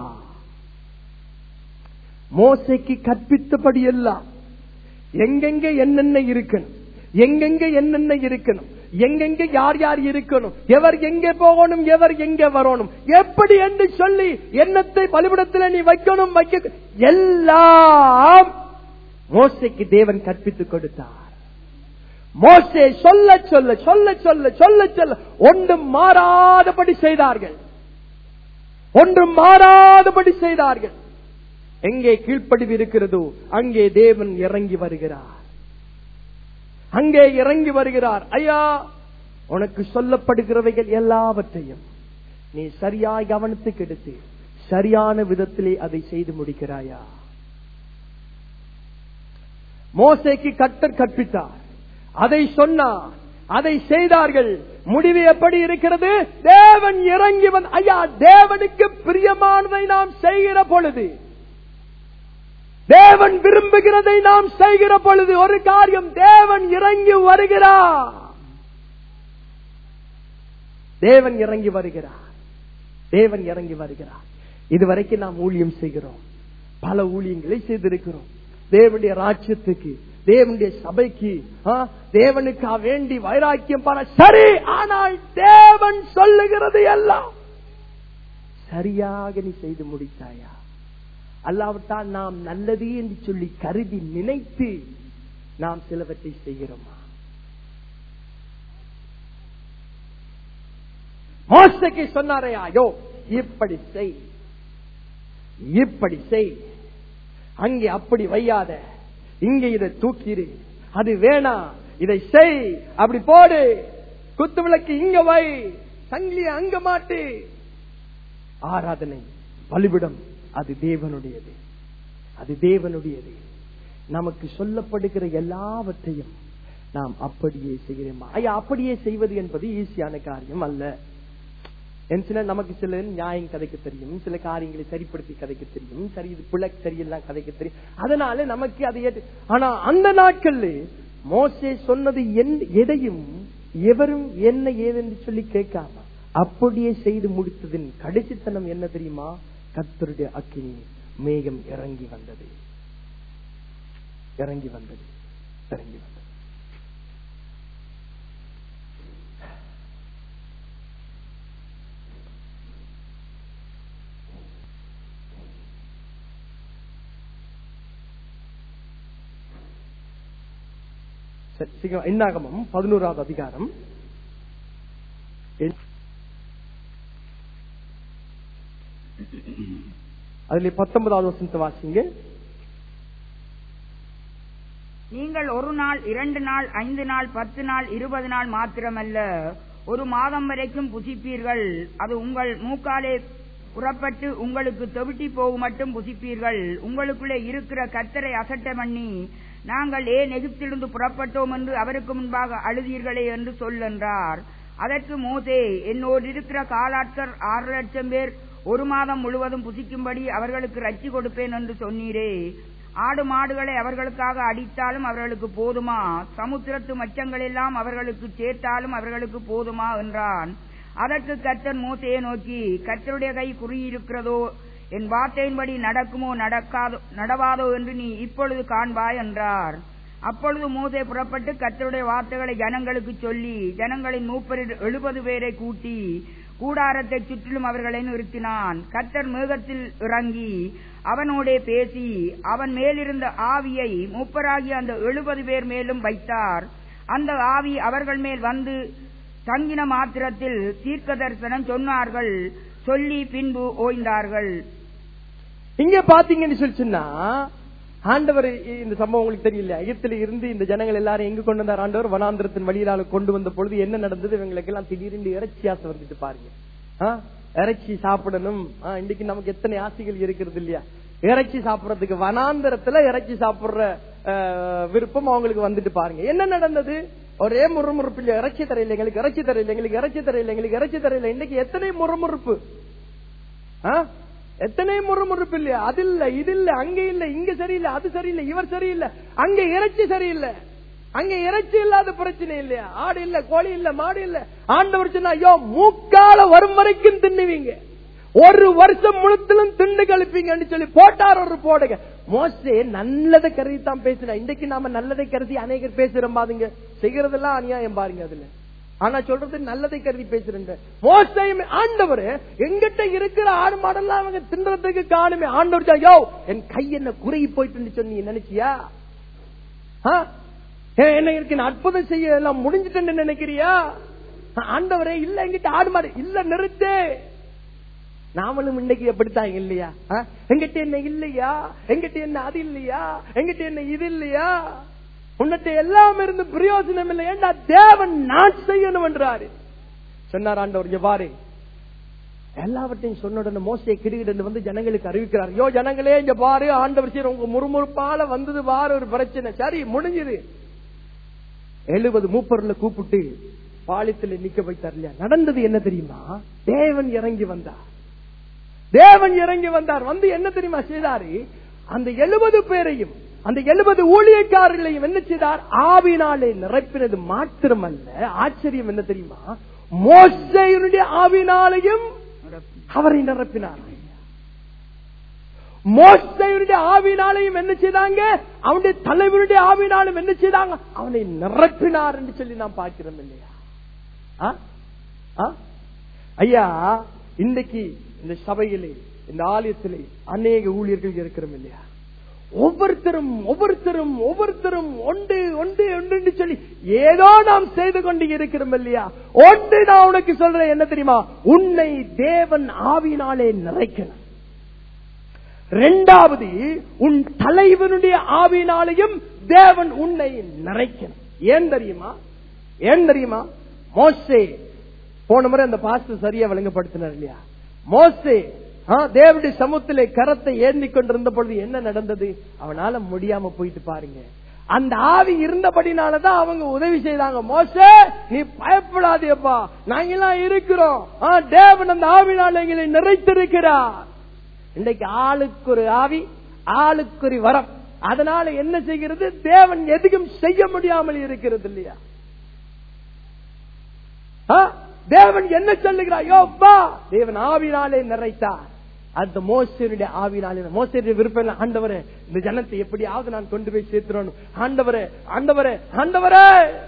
மோசைக்கு கற்பித்தபடி எல்லாம் எங்கெங்க என்னென்ன இருக்கணும் எங்கெங்க என்னென்ன இருக்கணும் எங்கெங்க யார் யார் இருக்கணும் எவர் எங்கே போகணும் எவர் எங்கே வரணும் எப்படி என்று சொல்லி எண்ணத்தை பலிபிடத்தில் நீ வைக்கணும் வைக்க எல்லாம் மோசைக்கு தேவன் கற்பித்துக் கொடுத்தார் மோசே சொல்ல சொல்ல சொல்ல சொல்ல சொல்ல சொல்ல ஒன்றும் மாறாதபடி செய்தார்கள் ஒன்றும் மாறாதபடி செய்தார்கள் எங்கே கீழ்ப்படிவு இருக்கிறதோ அங்கே தேவன் இறங்கி வருகிறார் அங்கே இறங்கி வருகிறார் ஐயா உனக்கு சொல்லப்படுகிறவைகள் எல்லாவற்றையும் நீ சரியாய் கவனத்துக்கு எடுத்து சரியான விதத்திலே அதை செய்து முடிக்கிறாயா மோசைக்கு கட்டர் கற்பித்தார் அதை சொன்னார் அதை செய்தார்கள் முடிவு எப்படி இருக்கிறது தேவன் இறங்கி வந்து ஐயா தேவனுக்கு பிரியமானதை நாம் செய்கிற பொழுது தேவன் விரும்புகிறதை நாம் செய்கிற பொழுது ஒரு காரியம் தேவன் இறங்கி வருகிறார் தேவன் இறங்கி வருகிறார் தேவன் இறங்கி வருகிறார் இதுவரைக்கும் நாம் ஊழியம் செய்கிறோம் பல ஊழியங்களை செய்திருக்கிறோம் தேவனுடைய ராஜ்யத்துக்கு தேவனுடைய சபைக்கு ஆ, தேவனுக்கா வேண்டி வைராக்கியம் பண்ண சரி ஆனால் தேவன் சொல்லுகிறது எல்லாம் சரியாக நீ செய்து முடித்தாயா அல்லாவிட்டால் நாம் நல்லது என்று சொல்லி கருதி நினைத்து நாம் சிலவற்றை செய்கிறோமா மோசைக்கு சொன்னாரே ஐயோ இப்படி செய் இப்படி செய் அங்கே அப்படி வையாத இங்கே இதை தூக்கிடு அது வேணாம் இதை செய் அப்படி போடு குத்து விளக்கு இங்க வை சங்கிலிய அங்க மாட்டு ஆராதனை பலிபிடம் அது தேவனுடையது அது தேவனுடையது நமக்கு சொல்லப்படுகிற எல்லாவற்றையும் நாம் அப்படியே செய்கிறோமா ஐயா அப்படியே செய்வது என்பது ஈஸியான காரியம் அல்ல என் சில நமக்கு சில நியாயம் கதைக்க தெரியும் சில காரியங்களை சரிப்படுத்தி கதைக்க தெரியும் சரி இது பிள்ளை சரியெல்லாம் கதைக்க தெரியும் அதனால நமக்கு அதை ஏற்று- ஆனா அந்த நாட்கள்ல மோசே சொன்னது என் எதையும் எவரும் என்ன ஏதென்று சொல்லி கேட்காம அப்படியே செய்து முடித்ததின் கடைசித்தனம் என்ன தெரியுமா கத்தருடைய அக்கினி மேகம் இறங்கி வந்தது இறங்கி வந்தது இறங்கி வந்தது சரி, சீக்கிரம் என்னாகமம் பதினோராவது அதிகாரம் எண்- அதுல பத்தொன்பதாவது வசனத்தை வாசிங்க நீங்கள் ஒரு நாள் இரண்டு நாள் ஐந்து நாள் பத்து நாள் இருபது நாள் மாத்திரமல்ல ஒரு மாதம் வரைக்கும் புசிப்பீர்கள் அது உங்கள் மூக்காலே புறப்பட்டு உங்களுக்கு தெவிட்டி போகும் மட்டும் புசிப்பீர்கள் உங்களுக்குள்ளே இருக்கிற கத்தரை அசட்ட பண்ணி நாங்கள் ஏன் எகிப்திலிருந்து புறப்பட்டோம் என்று அவருக்கு முன்பாக அழுதீர்களே என்று சொல்லென்றார் அதற்கு மோசே என்னோடு இருக்கிற காலாட்கர் ஆறு லட்சம் பேர் ஒரு மாதம் முழுவதும் புசிக்கும்படி அவர்களுக்கு ரட்சி கொடுப்பேன் என்று சொன்னீரே ஆடு மாடுகளை அவர்களுக்காக அடித்தாலும் அவர்களுக்கு போதுமா சமுத்திரத்து மச்சங்கள் எல்லாம் அவர்களுக்கு சேர்த்தாலும் அவர்களுக்கு போதுமா என்றான் அதற்கு கர்த்தர் மோசையை நோக்கி கர்த்தருடைய கை குறியிருக்கிறதோ என் வார்த்தையின்படி நடக்குமோ நடக்காதோ நடவாதோ என்று நீ இப்பொழுது காண்பாய் என்றார் அப்பொழுது மோசே புறப்பட்டு கர்த்தருடைய வார்த்தைகளை ஜனங்களுக்கு சொல்லி ஜனங்களின் மூப்பரில் எழுபது பேரை கூட்டி கூடாரத்தை சுற்றிலும் அவர்களை நிறுத்தினான் கர்த்தர் மேகத்தில் இறங்கி அவனோடே பேசி அவன் மேலிருந்த ஆவியை மூப்பராகிய அந்த எழுபது பேர் மேலும் வைத்தார் அந்த ஆவி அவர்கள் மேல் வந்து தங்கின மாத்திரத்தில் தீர்க்க தரிசனம் சொன்னார்கள் சொல்லி பின்பு ஓய்ந்தார்கள் இங்க பாத்தீங்கன்னு சொல்லிச்சுன்னா ஆண்டவர் இந்த சம்பவம் உங்களுக்கு தெரியல எகிப்தில இருந்து இந்த ஜனங்கள் எல்லாரும் எங்க கொண்டு வந்தார் ஆண்டவர் வனாந்திரத்தின் வழியிலால கொண்டு வந்த பொழுது என்ன நடந்தது இவங்களுக்கு எல்லாம் திடீர்னு இறைச்சி ஆசை வந்துட்டு பாருங்க ஆ? இறைச்சி சாப்பிடணும் ஆ, இன்னைக்கு நமக்கு எத்தனை ஆசைகள் இருக்கிறது இல்லையா இறைச்சி சாப்பிடறதுக்கு வனாந்திரத்துல இறைச்சி சாப்பிடுற அஹ், விருப்பம் அவங்களுக்கு வந்துட்டு பாருங்க என்ன நடந்தது ஒரே முறுமுறுப்பு இல்ல இறைச்சி தரையில எங்களுக்கு இறைச்சி தரையில எங்களுக்கு இறைச்சி தரையில எங்களுக்கு இறைச்சி தரையில இன்னைக்கு எத்தனை முறுமுறுப்பு ஆ? எத்தனை முறுமுறுப்பு இல்லையா அது இல்ல இது இல்ல அங்க இல்ல இங்க சரியில்லை அது சரியில்லை இவர் சரியில்லை அங்க இறைச்சி சரியில்லை அங்க இறைச்சி இல்லாத பிரச்சனை இல்லையா ஆடு இல்ல கோழி இல்ல மாடு இல்ல ஆண்டவர் சொன்னா ஐயோ மூக்கால வரும் வரைக்கும் தின்னுவீங்க ஒரு வருஷம் முழுத்திலும் திண்டு கழிப்பீங்கன்னு சொல்லி போட்டார் ஒரு போடுங்க மோசே நல்லதை கருதி தான் பேசினா இன்னைக்கு நாம நல்லதை கருதி அநேகர் பேசுறோம் பாருங்க செய்யறதெல்லாம் அநியாயம் பாருங்க அதுல ஆனா சொல்றது நல்லதை கருதி பேசுறேன் மோசையும் ஆண்டவர் எங்கிட்ட இருக்கிற ஆடு மாடெல்லாம் அவங்க தின்றதுக்கு காணுமே ஆண்டவர் சொன்னா, யோ என் கை என்ன குறுகி போயிட்டு சொன்னீங்க நினைச்சியா ஆ? ஏன் என்ன இருக்கு நான் அற்புதம் செய்ய எல்லாம் முடிஞ்சிட்டேன்னு நினைக்கிறியா ஆண்டவரே இல்ல எங்கிட்ட ஆடு மாடு இல்ல நிறுத்து நாமளும் இன்னைக்கு எப்படித்தான் இல்லையா ஆ? எங்கிட்ட என்ன இல்லையா எங்கிட்ட என்ன அது இல்லையா எங்கிட்ட என்ன இது இல்லையா உன்னிட்ட எல்லாம் இருந்து பிரயோஜனம் இல்லை ஏண்டா தேவன் நான் செய்யணும் என்றாரு சொன்னார் ஆண்டவர் இங்க பாரு எல்லாவற்றையும் சொன்ன உடனே மோசையை கிடுகிட்டு வந்து ஜனங்களுக்கு அறிவிக்கிறார் யோ ஜனங்களே இங்க பாரு ஆண்டவர் செய்யற உங்க முறுமுறுப்பால வந்தது பாரு ஒரு பிரச்சனை சரி முடிஞ்சது எழுபது மூப்பர்ல கூப்பிட்டு பாலித்துல நிக்க வைத்தார் இல்லையா நடந்தது என்ன தெரியுமா தேவன் இறங்கி வந்தார் தேவன் இறங்கி வந்தார் வந்து என்ன தெரியுமா செய்தாரு அந்த எழுபது பேரையும் அந்த எழுபது ஊழியக்காரர்களையும் என்ன செய்தார் ஆவினாலே நிரப்பினது மாத்திரமல்ல ஆச்சரியம் என்ன தெரியுமா மோசையினுடைய ஆவினாலையும் அவரை நிரப்பினார் மோசையுடைய ஆவினாலையும் என்ன செய்தாங்க அவனுடைய தலைவருடைய ஆவினாலும் என்ன செய்தாங்க அவனை நிரப்பினார் என்று சொல்லி நாம் பார்க்கிறோம் இல்லையா ஆ? ஆ? ஐயா இன்னைக்கு இந்த சபையிலே இந்த ஆலயத்திலே அநேக ஊழியர்கள் இருக்கிறோம் இல்லையா ஒவ்வொருத்தரும் ஒவ்வொருத்தரும் ஒவ்வொருத்தரும் ஒன்று ஒன்று ஒன்று சொல்லி ஏதோ நாம் செய்து கொண்டு இருக்கிறோம் இல்லையா ஒன்று நான் உனக்கு சொல்றேன் என்ன தெரியுமா உன்னை தேவன் ஆவினாலே நிறைக்கணும் இரண்டாவது உன் தலைவனுடைய ஆவினாலையும் தேவன் உன்னை நிறைக்கணும் ஏன் தெரியுமா ஏன் தெரியுமா மோசே போன முறை அந்த பாஸ்டர் சரியா விளங்கப்படுத்தினார் இல்லையா மோசே ஆ, தேவனுடைய சமூகத்திலே கரத்தை ஏந்தி கொண்டிருந்த பொழுது என்ன நடந்தது அவனால முடியாம போயிட்டு பாருங்க அந்த ஆவி இருந்தபடினாலதான் அவங்க உதவி செய்தாங்க மோசே நீ பயப்படாதேப்பா நாங்க எல்லாம் இருக்கிறோம் ஆ, தேவன் அந்த ஆவினால எங்களை நிறைத்திருக்கிறார் இன்னைக்கு ஆளுக்கு ஒரு ஆவி ஆளுக்கு ஒரு வரம் அதனால என்ன செய்கிறது தேவன் எதுக்கும் செய்ய முடியாமல் இருக்கிறது இல்லையா ஆ? தேவன் என்ன சொல்லுகிறார் யோ வா தேவன் ஆவினாலே நிறைத்தார் அந்த மோசனுடைய ஆவினாலே மோசனுடைய விருப்பம் இல்லை. ஆண்டவரே இந்த ஜனத்தை எப்படியாவது நான் கொண்டு போய் சேர்த்துறணும் ஆண்டவரே ஆண்டவரே ஆண்டவரே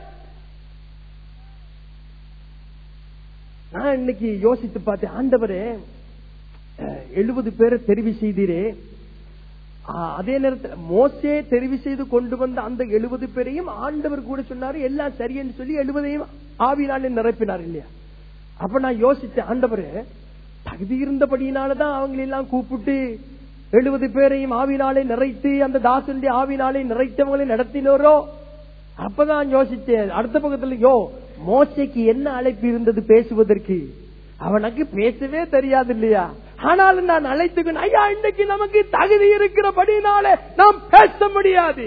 நான் இன்னைக்கு யோசித்து பார்த்தேன் ஆண்டவரே எழுபது பேரை தெரிவு செய்தீரே ஆ, அதே நேரத்தில் மோசே தெரிவு செய்து கொண்டு வந்த அந்த எழுபது பேரையும் ஆண்டவர் கூட சொன்னாரு எல்லாம் சரியென்று சொல்லி எழுபதையும் ஆவினாலே நிரப்பினார் இல்லையா அப்ப நான் யோசிச்சேன் ஆண்டவரே தகுதி இருந்தபடியினாலதான் அவங்களை எல்லாம் கூப்பிட்டு எழுபது பேரையும் ஆவினாலே நிறைத்து அந்த தாசனுடைய ஆவினாலே நிறைத்தவங்களை நடத்தினோரோ அப்பதான் யோசிச்சேன் அடுத்த பக்கத்துல யோ மோசைக்கு என்ன அழைப்பு இருந்தது பேசுவதற்கு அவனுக்கு பேசவே தெரியாது இல்லையா ஆனாலும் நான் அழைத்துக்கணும் ஐயா இன்னைக்கு நமக்கு தகுதி இருக்கிறபடினாலே நாம் பேச முடியாது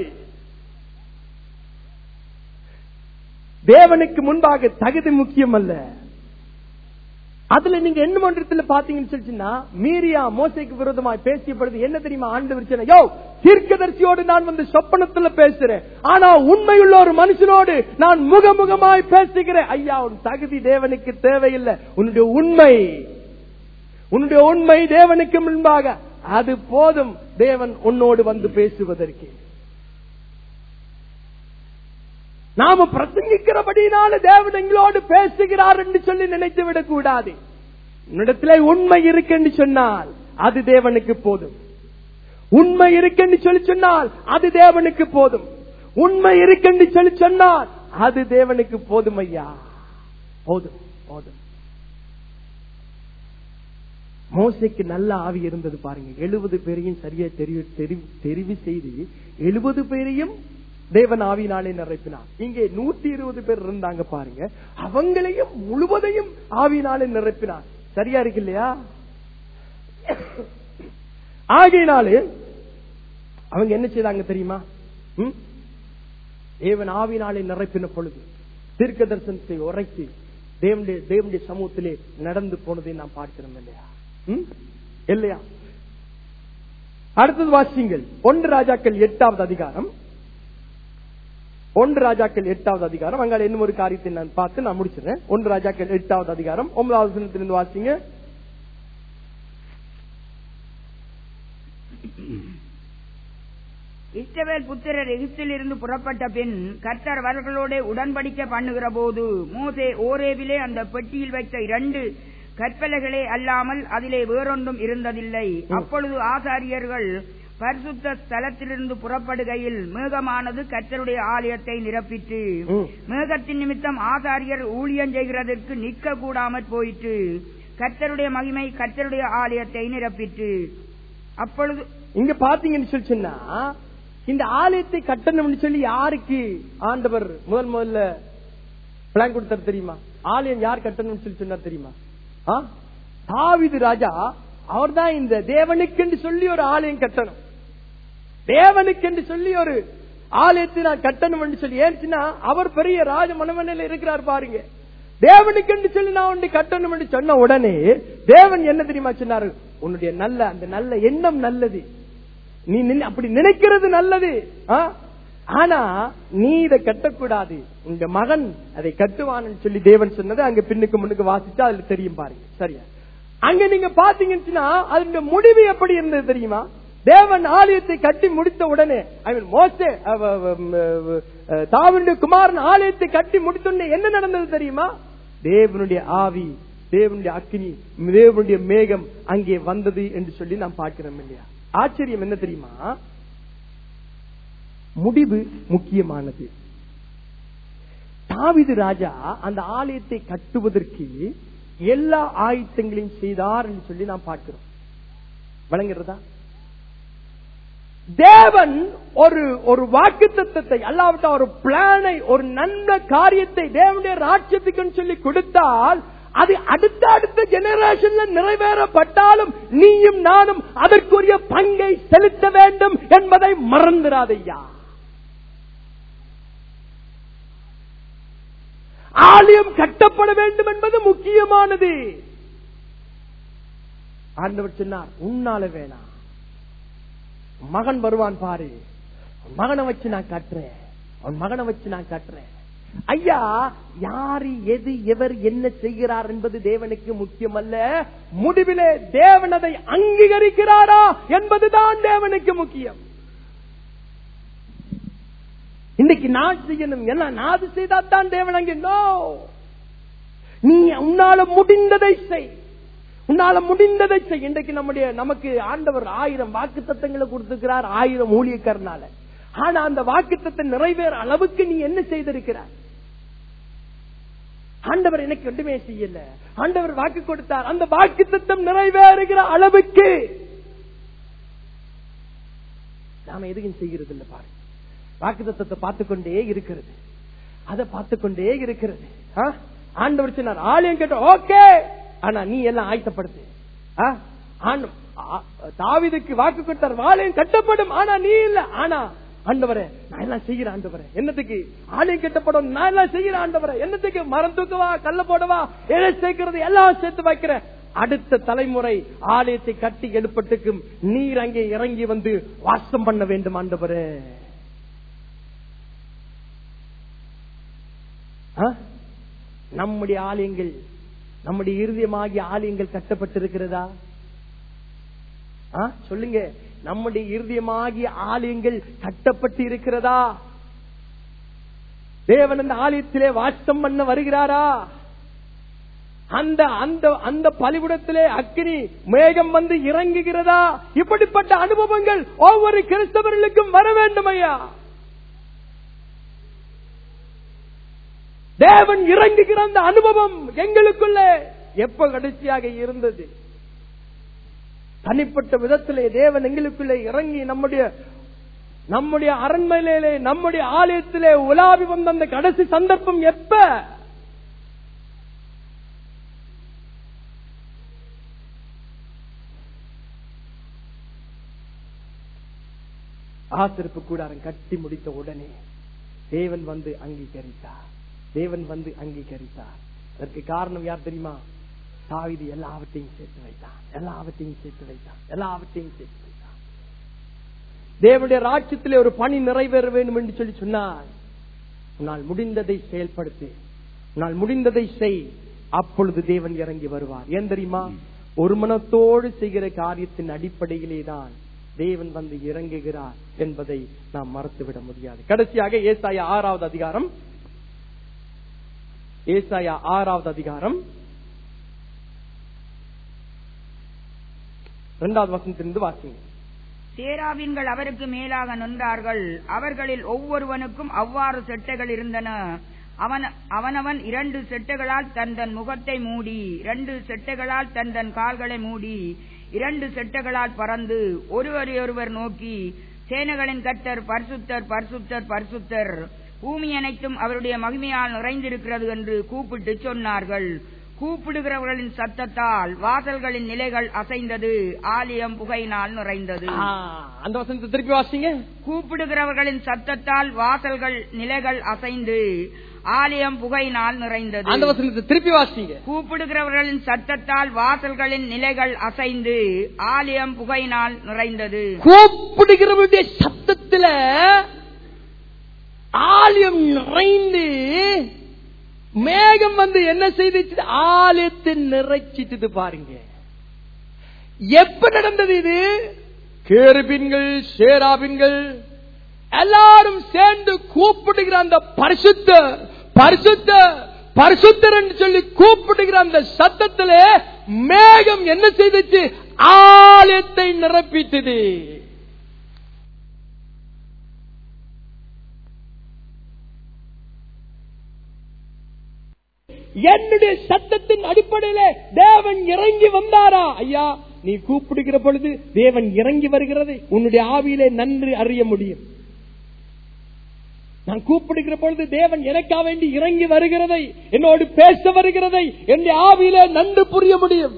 தேவனுக்கு முன்பாக தகுதி முக்கியம் அல்ல அதுல நீங்க என்ன மன்றத்துல பாத்தீங்கன்னு சொல்லிச்சுன்னா மீரியா மோசைக்கு விரோதமாய் பேசிய பொழுது என்ன தெரியுமா ஆண்டு விரிச்சன யோ தீர்க்கதரிசியோடு நான் வந்து சொப்பனத்துல பேசுறேன் ஆனா உண்மையுள்ள ஒரு மனுஷனோடு நான் முகமுகமாய் பேசுகிறேன் ஐயா உன் தகுதி தேவனுக்கு தேவையில்லை உன்னுடைய உண்மை உன்னுடைய உண்மை தேவனுக்கு முன்பாக அது போதும் தேவன் உன்னோடு வந்து பேசுவதற்கு நாம பிரசங்கிக்கிறபடினால தேவன் எங்களோடு பேசுகிறார் என்று சொல்லி நினைத்து விடக் கூடாது உன்னிடத்திலே உண்மை இருக்கு சொன்னால் அது தேவனுக்கு போதும் உண்மை இருக்கு சொல்லி சொன்னால் அது தேவனுக்கு போதும் உண்மை இருக்கு சொல்லி சொன்னால் அது தேவனுக்கு போதும் ஐயா போதும் போதும் மோசைக்கு நல்ல ஆவி இருந்தது பாருங்க எழுபது பேரையும் சரியா தெரிவு தெரிவு- தெரிவு செய்து எழுபது பேரையும் தேவன் ஆவினாலே நிரப்பினார் இங்கே நூத்தி இருபது பேர் இருந்தாங்க பாருங்க அவங்களையும் முழுவதையும் ஆவினாலே நிரப்பினார் சரியா இருக்கு இல்லையா ஆகையினாலே அவங்க என்ன செய்தாங்க தெரியுமா ம்? தேவன் ஆவினாலே நிரப்பின பொழுது தீர்க்க தரிசனத்தை உரைத்து தேவனுடைய தேவனுடைய சமூகத்திலே நடந்து போனதை நாம் பார்க்கிறோம் இல்லையா ம்? இல்லையா அடுத்தது வாசிங்கள் ஒன்று ராஜாக்கள் எட்டாவது அதிகாரம் ஒன்று ராஜாக்கள் எட்டாவது அதிகாரம் அங்கால இன்னும் ஒரு காரியத்தை நான் பார்த்து நான் முடிச்சிடுறேன் ஒன்று ராஜாக்கள் எட்டாவது அதிகாரம் ஒன்பதாவது வசனத்திலிருந்து வாசிங்க இஸ்ரவேல் புத்திரர் எகிப்திலிருந்து புறப்பட்ட பின் கர்த்தர் அவர்களோட உடன்படிக்கை பண்ணுகிற போது மோசே ஓரேவிலே அந்த பெட்டியில் வைத்த இரண்டு கற்பலைகளே அல்லாமல் அதிலே வேறொன்றும் இருந்ததில்லை அப்பொழுது ஆசாரியர்கள் பரிசுத்த ஸ்தலத்திலிருந்து புறப்படுகையில் மேகமானது கர்த்தருடைய ஆலயத்தை நிரப்பிற்று ம். மேகத்தின் நிமித்தம் ஆசாரியர் ஊழியம் செய்கிறதற்கு நிற்க கூடாமற் போயிற்று கர்த்தருடைய மகிமை கர்த்தருடைய ஆலயத்தை நிரப்பிற்று அப்பொழுது இங்க பாத்தீங்கன்னு சொல்லி சொன்னா இந்த ஆலயத்தை கட்டணும்னு சொல்லி யாருக்கு ஆண்டவர் முதல் முதல்ல பிளான் கொடுத்தார் தெரியுமா ஆலயம் யார் கட்டணும்னு சொல்லி சொன்னார் தெரியுமா ஆ? தாவீது ராஜா அவர்தான் இந்த தேவனுக்கென்று சொல்லி ஒரு ஆலயம் கட்டணும் தேவனுக்கென்று சொல்லி ஒரு ஆலயத்தை நான் கட்டணும் என்று சொல்லி ஏன்னுச்சுன்னா அவர் பெரிய ராஜ மனமனையில இருக்கிறார் பாருங்க தேவனுக்கென்று சொல்லி நான் ஒன்று கட்டணும் என்று சொன்ன உடனே தேவன் என்ன தெரியுமா சொன்னாரு உன்னுடைய நல்ல அந்த நல்ல எண்ணம் நல்லது நீ நினை- அப்படி நினைக்கிறது நல்லது ஆ? ஆனா நீ இதை கட்டக்கூடாது உங்க மகன் அதை கட்டுவான்னு சொல்லி தேவன் சொன்னது அங்க பின்னுக்கு முன்னுக்கு வாசிச்சா அதுல தெரியும் பாருங்க சரியா அங்க நீங்க பாத்தீங்கன்னா அதனுடைய முடிவு எப்படி இருந்தது தெரியுமா தேவன் ஆலயத்தை கட்டி முடித்த உடனே ஐ மீன் மோசே அவ- அவ- அவ- அஹ் தாவீதுடைய குமாரன் ஆலயத்தை கட்டி முடித்த உடனே என்ன நடந்தது தெரியுமா தேவனுடைய ஆவி தேவனுடைய அக்கினி தேவனுடைய மேகம் அங்கே வந்தது என்று சொல்லி நாம் பார்க்கிறோம் இல்லையா ஆச்சரியம் என்ன தெரியுமா முடிவு முக்கியமானது தாவீது ராஜா அந்த ஆலயத்தை கட்டுவதற்கு எல்லா ஆயத்தங்களையும் செய்தார் என்று சொல்லி நாம் பார்க்கிறோம் வழங்குறதா தேவன் ஒரு ஒரு வாக்கு தத்துவத்தை அல்லாவிட்ட ஒரு பிளானை ஒரு நல்ல காரியத்தை தேவனுடைய ராட்சியத்துக்கு சொல்லி கொடுத்தால் அது அடுத்த அடுத்த ஜெனரேஷன்ல நிறைவேறப்பட்டாலும் நீயும் நானும் அதற்குரிய பங்கை செலுத்த வேண்டும் என்பதை மறந்துடாதையா ஆலயம் கட்டப்பட வேண்டும் என்பது முக்கியமானது ஆண்டவர் சொன்னார் உன்னால வேணாம் உன் மகன் வருவான் பாரு உன் மகனை வச்சு நான் கட்டுறேன் உன் மகனை வச்சு நான் கட்டுறேன் ஐயா யாரு எது எவர் என்ன செய்கிறார் என்பது தேவனுக்கு முக்கியமல்ல முடிவிலே தேவன் அதை அங்கீகரிக்கிறாரா என்பதுதான் தேவனுக்கு முக்கியம் இன்னைக்கு நான் செய்யணும் என்ன நான் அது செய்தால் தேவன் அங்கே நோ நீ உன்னால முடிந்ததை செய் உன்னால முடிந்ததை செய் இன்றைக்கு நம்முடைய நமக்கு ஆண்டவர் ஆயிரம் வாக்கு தத்தங்களை கொடுத்திருக்கிறார் ஆயிரம் ஊழியக்காரனால ஆனா அந்த வாக்கு நிறைவேற அளவுக்கு நீ என்ன செய்திருக்கிறார் ஆண்டவர் எனக்கு ஒன்றுமே செய்யல ஆண்டவர் வாக்கு கொடுத்தார் அந்த வாக்கு தத்தம் நிறைவேறுகிற அளவுக்கு நாம எதுவும் செய்கிறது இல்ல பாரு வாக்கு தத்தத்தை பார்த்துக்கொண்டே இருக்கிறது அதை பார்த்துக்கொண்டே இருக்கிறது ஆ? ஆண்டவர் சொன்னார் ஆலயம் கேட்ட ஓகே ஆனா நீ எல்லாம் ஆயத்தப்படுத்து ஆ? ஆண்டு- ஆ- தாவீதுக்கு வாக்கு கொடுத்தார் ஆலயம் கட்டப்படும் ஆனா நீ இல்ல ஆனா ஆண்டவரே நான் எல்லாம் செய்கிறேன் ஆண்டவரே என்னத்துக்கு ஆலயம் கட்டப்படும் நான் எல்லாம் செய்கிறேன் ஆண்டவரே என்னத்துக்கு மரம் தூக்கவா கல்ல போடவா எதை சேர்க்கிறது எல்லாம் சேர்த்து வைக்கிறேன் அடுத்த தலைமுறை ஆலயத்தை கட்டி எழுப்பட்டுக்கும் நீர் அங்கே இறங்கி வந்து வாசம் பண்ண வேண்டும் ஆண்டவரே ஆ? நம்முடைய ஆலயங்கள் நம்முடைய இருதயமாகிய ஆலயங்கள் கட்டப்பட்டிருக்கிறதா ஆ? சொல்லுங்க நம்முடைய இருதயமாகிய ஆலயங்கள் கட்டப்பட்டு இருக்கிறதா தேவன் அந்த ஆலயத்திலே வாசம் பண்ண வருகிறாரா அந்த அந்த அந்த பலிபுடத்திலே அக்கினி மேகம் வந்து இறங்குகிறதா இப்படிப்பட்ட அனுபவங்கள் ஒவ்வொரு கிறிஸ்தவர்களுக்கும் வர வேண்டும் ஐயா தேவன் இறங்குகிற அந்த அனுபவம் எங்களுக்குள்ளே எப்ப கடைசியாக இருந்தது தனிப்பட்ட விதத்திலே தேவன் எங்களுக்குள்ளே இறங்கி நம்முடைய நம்முடைய அரண்மனையிலே நம்முடைய ஆலயத்திலே உலாவி வந்த அந்த கடைசி சந்தர்ப்பம் எப்ப ஆசிரிப்பு கூடாரம் கட்டி முடித்த உடனே தேவன் வந்து அங்கீகரித்தார் தேவன் வந்து அங்கீகரித்தார் அதற்கு காரணம் யார் தெரியுமா தாவிது எல்லாவற்றையும் சேர்த்து வைத்தான் எல்லாவற்றையும் சேர்த்து வைத்தான் எல்லாவற்றையும் சேர்த்து வைத்தான் தேவனுடைய ராட்சத்திலே ஒரு பணி நிறைவேற வேண்டும் என்று சொல்லி சொன்னார் உன்னால் முடிந்ததை செயல்படுத்து உன்னால் முடிந்ததை செய் அப்பொழுது தேவன் இறங்கி வருவார் ஏன் தெரியுமா ஒரு மனத்தோடு செய்கிற காரியத்தின் அடிப்படையிலே தான் தேவன் வந்து இறங்குகிறார் என்பதை நாம் மறந்துவிட முடியாது கடைசியாக ஏசாயா ஆறாவது அதிகாரம் ஏசாயா ஆறாவது அதிகாரம் இரண்டாவது வசனத்திலிருந்து வாசிங்க சேராவின்கள் அவருக்கு மேலாக நின்றார்கள் அவர்களில் ஒவ்வொருவனுக்கும் அவ்வாறு செட்டைகள் இருந்தன அவன் அவனவன் இரண்டு செட்டைகளால் தன் தன் முகத்தை மூடி இரண்டு செட்டைகளால் தன் தன் கால்களை மூடி இரண்டு செட்டைகளால் பறந்து ஒருவரையொருவர் நோக்கி சேனைகளின் கர்த்தர் பரிசுத்தர் பரிசுத்தர் பரிசுத்தர் பூமி அனைத்தும் அவருடைய மகிமையால் நிறைந்திருக்கிறது என்று கூப்பிட்டு சொன்னார்கள் கூப்பிடுகிறவர்களின் சத்தத்தால் வாசல்களின் நிலைகள் அசைந்தது ஆலயம் புகையினால் நிறைந்தது ஆ, அந்த வசனத்தை திருப்பி வாசிங்க கூப்பிடுகிறவர்களின் சத்தத்தால் வாசல்கள் நிலைகள் அசைந்து ஆலயம் புகையினால் நிறைந்தது அந்த வசனத்தை திருப்பி வாசிங்க கூப்பிடுகிறவர்களின் சத்தத்தால் வாசல்களின் நிலைகள் அசைந்து ஆலயம் புகையினால் நிறைந்தது கூப்பிடுகிறவருடைய சத்தத்துல ஆலயம் நிறைந்து மேகம் வந்து என்ன செய்துச்சு ஆலயத்தை நிறைச்சிட்டு பாருங்க எப்ப நடந்தது இது கேருபின்கள் சேராபின்கள் எல்லாரும் சேர்ந்து கூப்பிடுகிற அந்த பரிசுத்த பரிசுத்த பரிசுத்தர் என்று சொல்லி கூப்பிடுகிற அந்த சத்தத்திலே மேகம் என்ன செய்துச்சு ஆலயத்தை நிரப்பிட்டது என்னுடைய சத்தத்தின் அடிப்படையிலே தேவன் இறங்கி வந்தாரா ஐயா நீ கூப்பிடுகிற பொழுது தேவன் இறங்கி வருகிறது உன்னுடைய ஆவியிலே நன்றி அறிய முடியும் நான் கூப்பிடுகிற பொழுது தேவன் எனக்கா வேண்டி இறங்கி வருகிறதை என்னோடு பேச வருகிறதை என்னுடைய ஆவியிலே நன்று புரிய முடியும்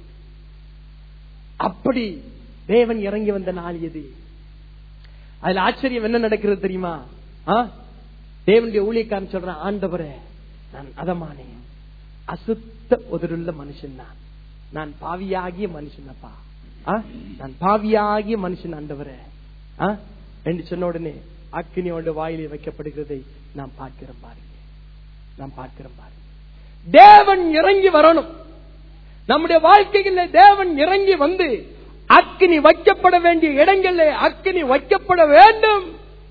அப்படி தேவன் இறங்கி வந்த நாள் எது அதுல ஆச்சரியம் என்ன நடக்கிறது தெரியுமா ஆ? தேவனுடைய ஊழியக்காரன் சொல்றான் ஆண்டவரே நான் அதமானே அசுத்த உதருள்ள மனுஷன் நான் நான் பாவியாகிய மனுஷனப்பா ஆ? நான் பாவியாகிய மனுஷன் ஆண்டவரே ஆ? என்று சொன்ன உடனே அக்கினியோட வாயிலே வைக்கப்படுகிறதை நாம் பார்க்கிறோம் பாருங்க நாம் பார்க்கிறோம் பாருங்க தேவன் இறங்கி வரணும் நம்முடைய வாழ்க்கையில தேவன் இறங்கி வந்து அக்கினி வைக்கப்பட வேண்டிய இடங்களில் அக்கினி வைக்கப்பட வேண்டும்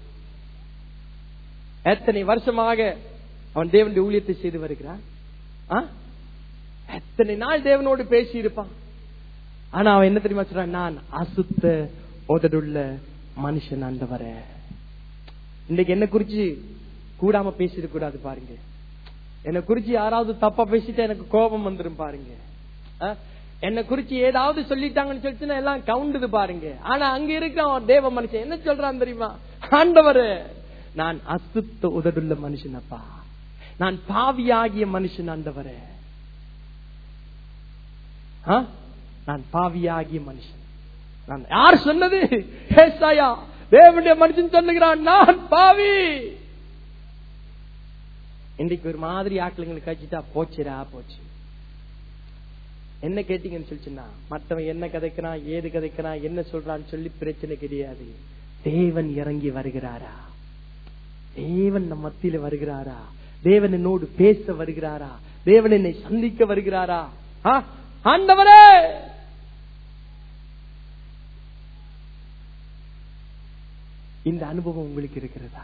எத்தனை வருஷமாக அவன் தேவனுடைய ஊழியத்தை செய்து வருகிறான் ஆ? எத்தனை நாள் தேவனோடு பேசி இருப்பான் ஆனா அவன் என்ன தெரியுமா சொல்றான் நான் அசுத்த உதடுள்ள மனுஷன் ஆண்டவர இன்னைக்கு என்ன குறிச்சு கூடாம பேசிட கூடாது பாருங்க என்ன குறிச்சு யாராவது தப்பா பேசிட்டா எனக்கு கோபம் வந்துரும் பாருங்க ஆ? என்ன குறிச்சு ஏதாவது சொல்லிட்டாங்கன்னு சொல்லிச்சுன்னா எல்லாம் கவுண்டுது பாருங்க ஆனா அங்க இருக்கிற அவன் தேவ மனுஷன் என்ன சொல்றான் தெரியுமா ஆண்டவரே நான் அசுத்த உதடுள்ள மனுஷனப்பா நான் பாவியாகிய மனுஷன் ஆண்டவரே ஆ? நான் பாவியாகிய மனுஷன் நான் யார் சொன்னது ஏசாயா தேவனுடைய மனுஷன் சொல்லுகிறான் நான் பாவி இன்றைக்கு ஒரு மாதிரி ஆக்களுங்களுக்கு கழிச்சுட்டா போச்சுடா போச்சு என்ன கேட்டீங்கன்னு சொல்லிச்சுன்னா மற்றவன் என்ன கதைக்கிறான் ஏது கதைக்கிறான் என்ன சொல்றான்னு சொல்லி பிரச்சனை கிடையாது தேவன் இறங்கி வருகிறாரா தேவன் நம் மத்தியில வருகிறாரா தேவன் என்னோடு பேச வருகிறாரா தேவன் என்னை சந்திக்க வருகிறாரா ஆ? ஆண்டவரே இந்த அனுபவம் உங்களுக்கு இருக்கிறதா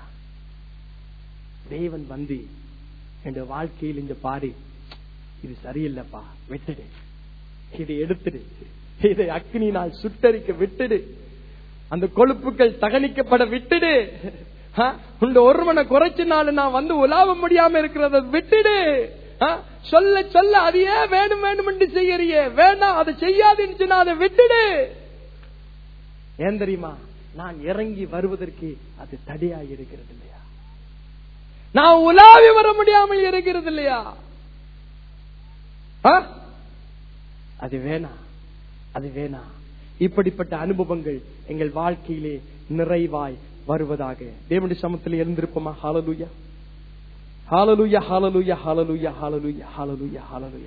தேவன் வந்து என் வாழ்க்கையில் இந்த பாடு இது சரியில்லைப்பா விட்டுடு இதை எடுத்துடு இதை அக்னினால் சுட்டரிக்க விட்டுடு அந்த கொழுப்புகள் தகனிக்கப்பட விட்டுடு ஆ? உண்ட ஒருவனை குறைச்சினாலும் நான் வந்து உலாவ முடியாம இருக்கிறத விட்டுடு ஆ? சொல்ல சொல்ல அது ஏன் வேணும் வேணும் என்று செய்யறியே வேணாம் அதை செய்யாதுன்னு சொன்னா அதை விட்டுடு ஏன் தெரியுமா நான் இறங்கி வருவதற்கு அது தடையாய் இருக்கிறது இல்லையா நான் உலாவி வர முடியாமல் இருக்கிறது இல்லையா ஆ? அது வேணாம் அது வேணாம் இப்படிப்பட்ட அனுபவங்கள் எங்கள் வாழ்க்கையிலே நிறைவாய் வருவதாக தேவனுடைய சமத்தில் இருந்திருப்போமா hallelujah hallelujah hallelujah hallelujah hallelujah hallelujah hallelujah